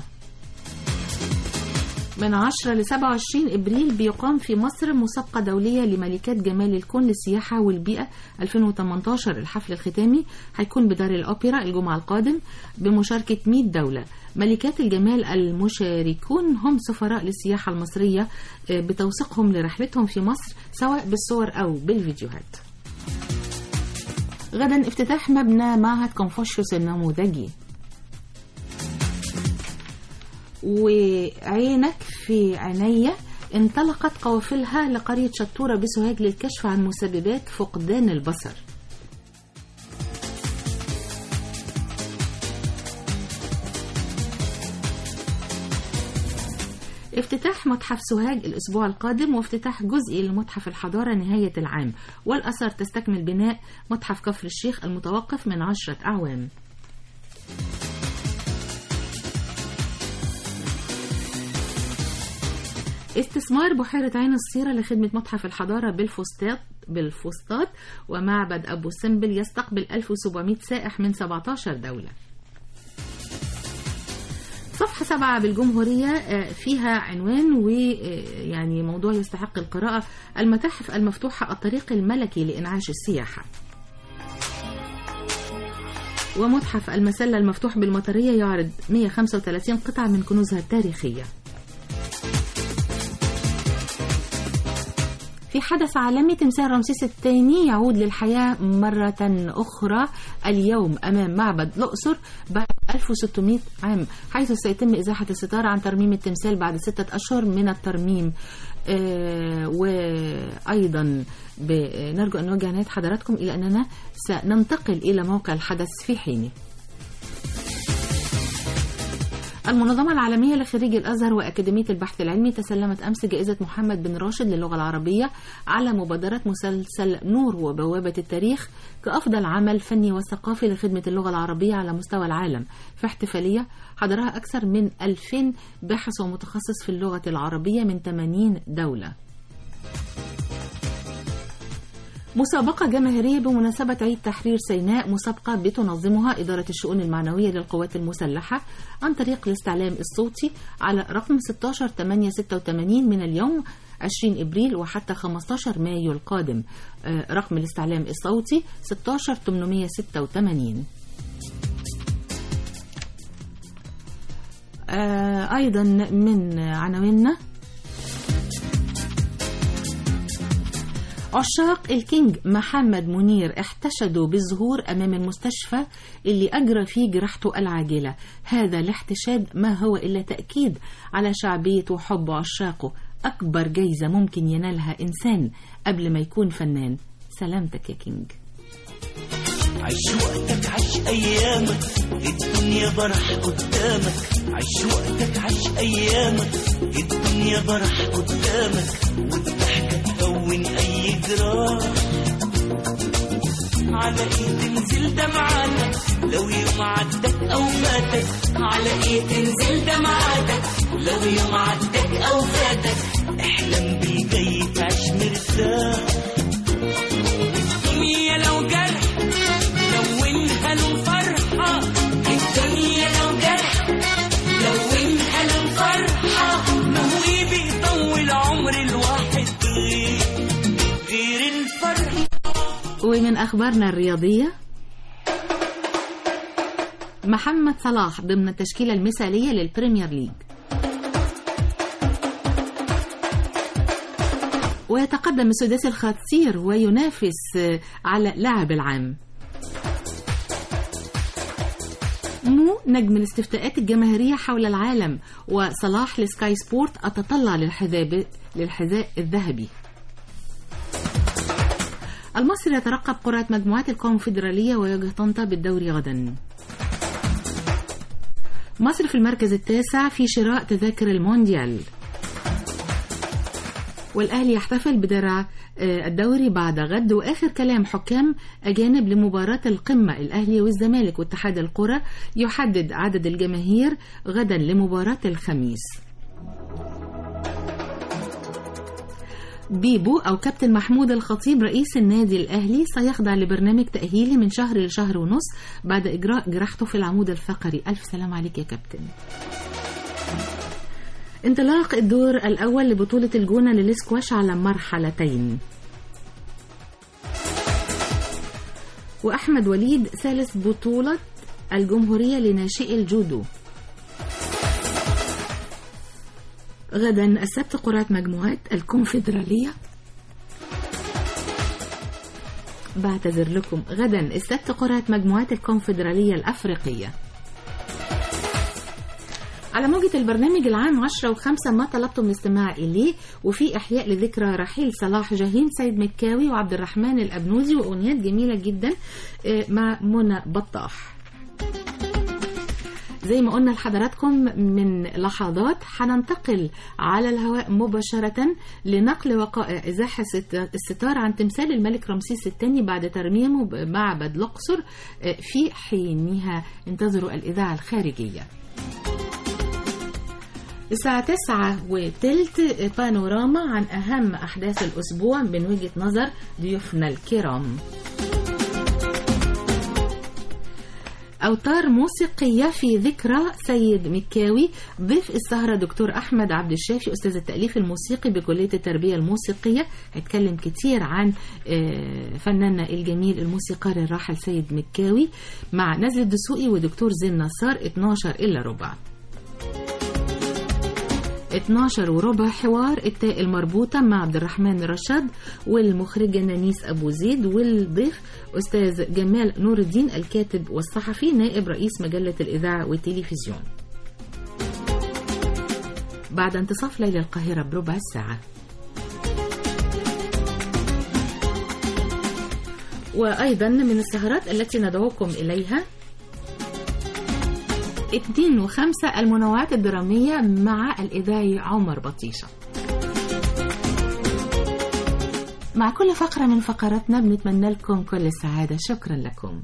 من 10 ل 27 ابريل بيقام في مصر مسابقه دوليه لملكات جمال الكون للسياحه والبيئه 2018 الحفل الختامي هيكون بدار الاوبرا الجمعه القادم بمشاركه 100 دوله ملكات الجمال المشاركون هم سفراء للسياحه المصريه آه، بتوثيقهم لرحلتهم في مصر سواء بالصور او بالفيديوهات غدا افتتاح مبنى معهد كونفوشيوس النموذجي وعينك في عينيا انطلقت قوافلها لقرية شطورة بسوهاج للكشف عن مسببات فقدان البصر افتتاح متحف سوهاج الأسبوع القادم وافتتاح جزئي لمتحف الحضارة نهاية العام والأثر تستكمل بناء متحف كفر الشيخ المتوقف من عشرة أعوام استثمار بحيرة عين الصيرة لخدمة متحف الحضارة بالفسطاط بالفسطاط ومعبد أبو سمبل يستقبل 1700 سائح من 17 دولة صفحة سبعة بالجمهورية آه، فيها عنوان ويعني موضوع يستحق القراءة المتاحف المفتوحة الطريق الملكي لإنعاش السياحة ومتحف المسلة المفتوح بالمطرية يعرض 135 قطعة من كنوزها التاريخية في حدث عالمي تمثال رمسيس الثاني يعود للحياة مرة أخرى اليوم أمام معبد الأقصر بعد 1600 عام حيث سيتم إزاحة الستار عن ترميم التمثال بعد ستة أشهر من الترميم آه وأيضا ب- نرجو أن نوجه عناية حضراتكم إلى أننا سننتقل إلى موقع الحدث في حينه المنظمة العالمية لخريجي الأزهر وأكاديمية البحث العلمي تسلمت أمس جائزة محمد بن راشد للغة العربية على مبادرة مسلسل نور وبوابة التاريخ كأفضل عمل فني وثقافي لخدمة اللغة العربية على مستوى العالم في احتفالية حضرها أكثر من 2000 باحث ومتخصص في اللغة العربية من 80 دولة مسابقة جماهيرية بمناسبة عيد تحرير سيناء مسابقة بتنظمها إدارة الشؤون المعنوية للقوات المسلحة عن طريق الاستعلام الصوتي على رقم 16886 من اليوم 20 إبريل وحتى 15 مايو القادم آه، رقم الاستعلام الصوتي 16886 آه، أيضا من عناويننا عشاق الكينج محمد منير احتشدوا بالظهور أمام المستشفى اللي أجرى فيه جراحته العاجلة هذا الاحتشاد ما هو إلا تأكيد على شعبية وحب عشاقه أكبر جايزة ممكن ينالها إنسان قبل ما يكون فنان سلامتك يا كينج عيش وقتك عيش ايامك الدنيا برح قدامك عيش وقتك عيش ايامك الدنيا برح قدامك والضحكة تهون اي جراح على ايه تنزل دمعاتك لو يوم عدك او فاتك على ايه تنزل دمعاتك لو يوم عدك او فاتك احلم بالجاي تعيش مرتاح الدنيا لو جرح لونها له فرحة الدنيا لو جرح لونها له فرحة ما هو بيطول عمر الواحد غير غير الفرح ومن أخبارنا الرياضية محمد صلاح ضمن التشكيلة المثالية للبريمير ليج ويتقدم السداسي الخطير وينافس على لاعب العام مو نجم الاستفتاءات الجماهيرية حول العالم وصلاح لسكاي سبورت أتطلع للحذاء للحذاء الذهبي المصري يترقب قرعة مجموعات الكونفدرالية ويواجه طنطا بالدوري غدا مصر في المركز التاسع في شراء تذاكر المونديال والأهلي يحتفل بدرع آه، الدوري بعد غد وآخر كلام حكام أجانب لمباراة القمة الأهلي والزمالك واتحاد القرى يحدد عدد الجماهير غدا لمباراة الخميس بيبو أو كابتن محمود الخطيب رئيس النادي الأهلي سيخضع لبرنامج تأهيلي من شهر لشهر ونص بعد إجراء جراحته في العمود الفقري ألف سلام عليك يا كابتن انطلاق الدور الأول لبطولة الجونة للسكواش على مرحلتين وأحمد وليد ثالث بطولة الجمهورية لناشئي الجودو غدا السبت قرعة مجموعات الكونفدرالية بعتذر لكم غدا السبت قرعة مجموعات الكونفدرالية الأفريقية على موجة البرنامج العام 10 و5 ما طلبتم الاستماع إليه وفي إحياء لذكرى رحيل صلاح جاهين سيد مكاوي وعبد الرحمن الأبنودي وأغنيات جميلة جدا آه، مع منى بطاح زي ما قلنا لحضراتكم من لحظات هننتقل على الهواء مباشرة لنقل وقائع إزاحة الست- الستار عن تمثال الملك رمسيس الثاني بعد ترميمه بمعبد الأقصر آه، في حينها انتظروا الإذاعة الخارجية الساعة تسعة وتلت بانوراما عن أهم أحداث الأسبوع من وجهة نظر ضيوفنا الكرام أوتار موسيقية في ذكرى سيد مكاوي ضيف السهرة دكتور أحمد عبد الشافي أستاذ التأليف الموسيقي بكلية التربية الموسيقية هيتكلم كتير عن آه، فناننا الجميل الموسيقار الراحل سيد مكاوي مع نزل الدسوقي ودكتور زين نصار 12 إلا ربع 12 وربع حوار التاء المربوطة مع عبد الرحمن رشاد والمخرجة نانيس أبو زيد والضيف أستاذ جمال نور الدين الكاتب والصحفي نائب رئيس مجلة الإذاعة والتلفزيون بعد انتصاف ليلة القاهرة بربع ساعة وأيضا من السهرات التي ندعوكم إليها اتنين وخمسة المنوعات الدرامية مع الإذاعي عمر بطيشة مع كل فقرة من فقراتنا بنتمنى لكم كل السعادة شكرا لكم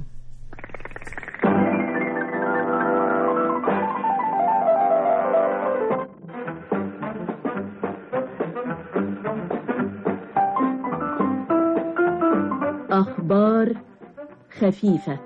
أخبار خفيفة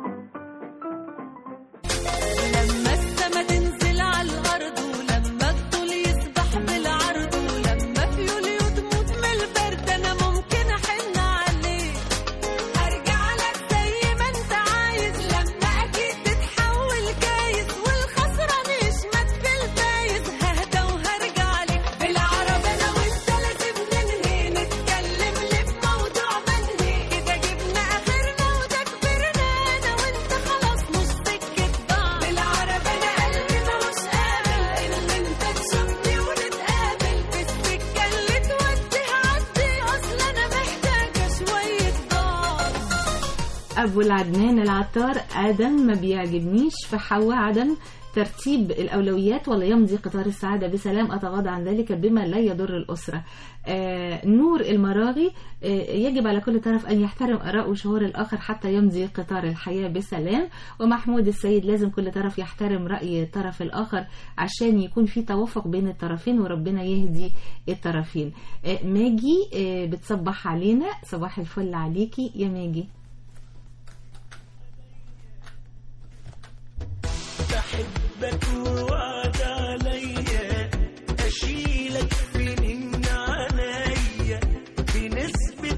لما السما تنزل على الأرض ولما الطول يسبح بالعرض ولما في يوليو تموت من البرد أنا ممكن أحن عليك أرجع لك زي ما أنت عايز لما أكيد تتحول جايز والخسران يشمت في الفايز ههدى وهرجع لك بالعربي أنا وأنت لازم ننهي نتكلم ليه في موضوع منهي كده جبنا آخرنا وده كبرنا أنا وأنت خلاص مش سكة ضاع بالعربي أنا قلبي ملوش قابل إن أنت تشوفني ونتقابل في السكة اللي تودي عدي أصل أنا محتاجة شوية ضار أبو العدنان العطار آدم ما بيعجبنيش فحواء عدم ترتيب الأولويات ولا يمضي قطار السعادة بسلام أتغاضى عن ذلك بما لا يضر الأسرة آه نور المراغي آه يجب على كل طرف أن يحترم آراء وشعور الآخر حتى يمضي قطار الحياة بسلام ومحمود السيد لازم كل طرف يحترم رأي الطرف الآخر عشان يكون في توافق بين الطرفين وربنا يهدي الطرفين آه ماجي آه بتصبح علينا صباح الفل عليكي يا ماجي بحبك ووعد عليا اشيلك في من عينيا بنسبة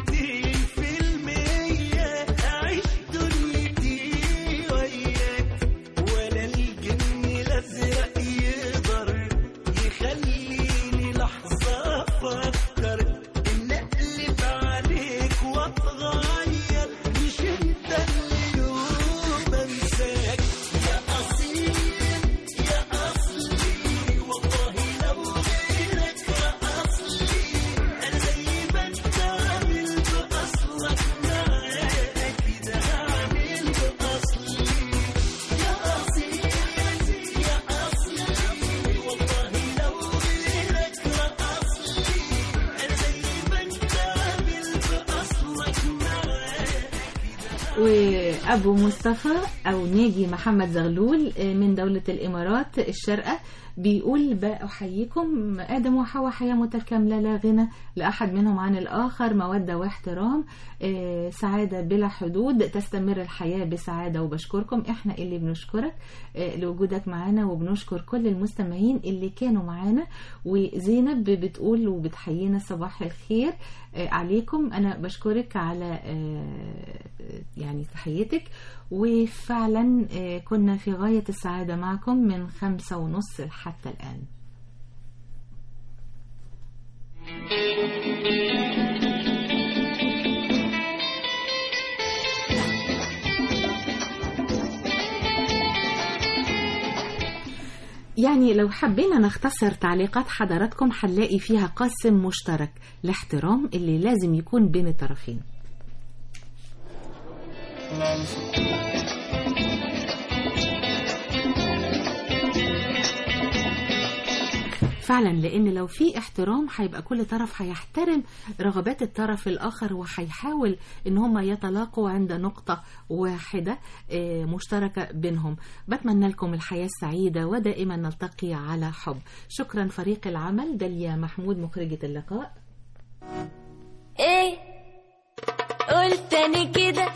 200% اعيش دنيتي وياك ولا الجن الازرق يقدر يخليني لحظة افكر ان اقلب عليك واتغير مش انت اللي يوم انساك يا اصيل وأبو مصطفى أو ناجي محمد زغلول من دولة الإمارات الشارقة بيقول بأحييكم آدم وحواء حياة متكاملة لا غنى لأحد منهم عن الآخر مودة واحترام آه، سعادة بلا حدود تستمر الحياة بسعادة وبشكركم إحنا اللي بنشكرك آه، لوجودك معانا وبنشكر كل المستمعين اللي كانوا معانا وزينب بتقول وبتحيينا صباح الخير آه، عليكم أنا بشكرك على آه، يعني تحيتك وفعلا آه، كنا في غاية السعادة معكم من خمسة ونص حتى الآن يعني لو حبينا نختصر تعليقات حضراتكم هنلاقي فيها قاسم مشترك الاحترام اللي لازم يكون بين الطرفين فعلا لان لو في احترام هيبقى كل طرف هيحترم رغبات الطرف الاخر وهيحاول ان هم يتلاقوا عند نقطة واحدة آه، مشتركة بينهم بتمنى لكم الحياة السعيدة ودائما نلتقي على حب شكرا فريق العمل داليا محمود مخرجة اللقاء ايه قلت انا كده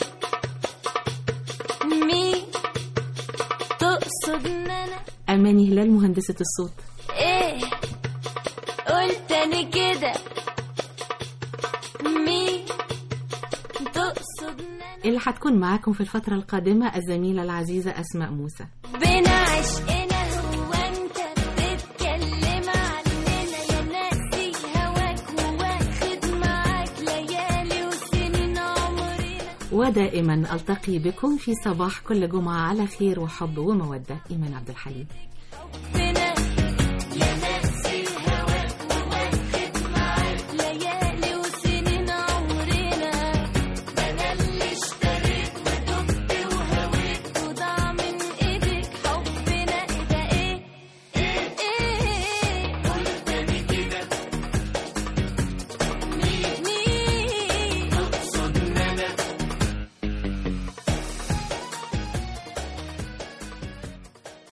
مين تقصد ان انا أماني هلال مهندسة الصوت ايه قلت انا كده مين تقصد ان انا اللي هتكون معاكم في الفترة القادمة الزميلة العزيزة أسماء موسى بين عشقنا هو انت بتتكلم عننا يا ناسي هواك واخد معاك ليالي وسنين عمرنا ودائما ألتقي بكم في صباح كل جمعة على خير وحب ومودة إيمان عبد الحليم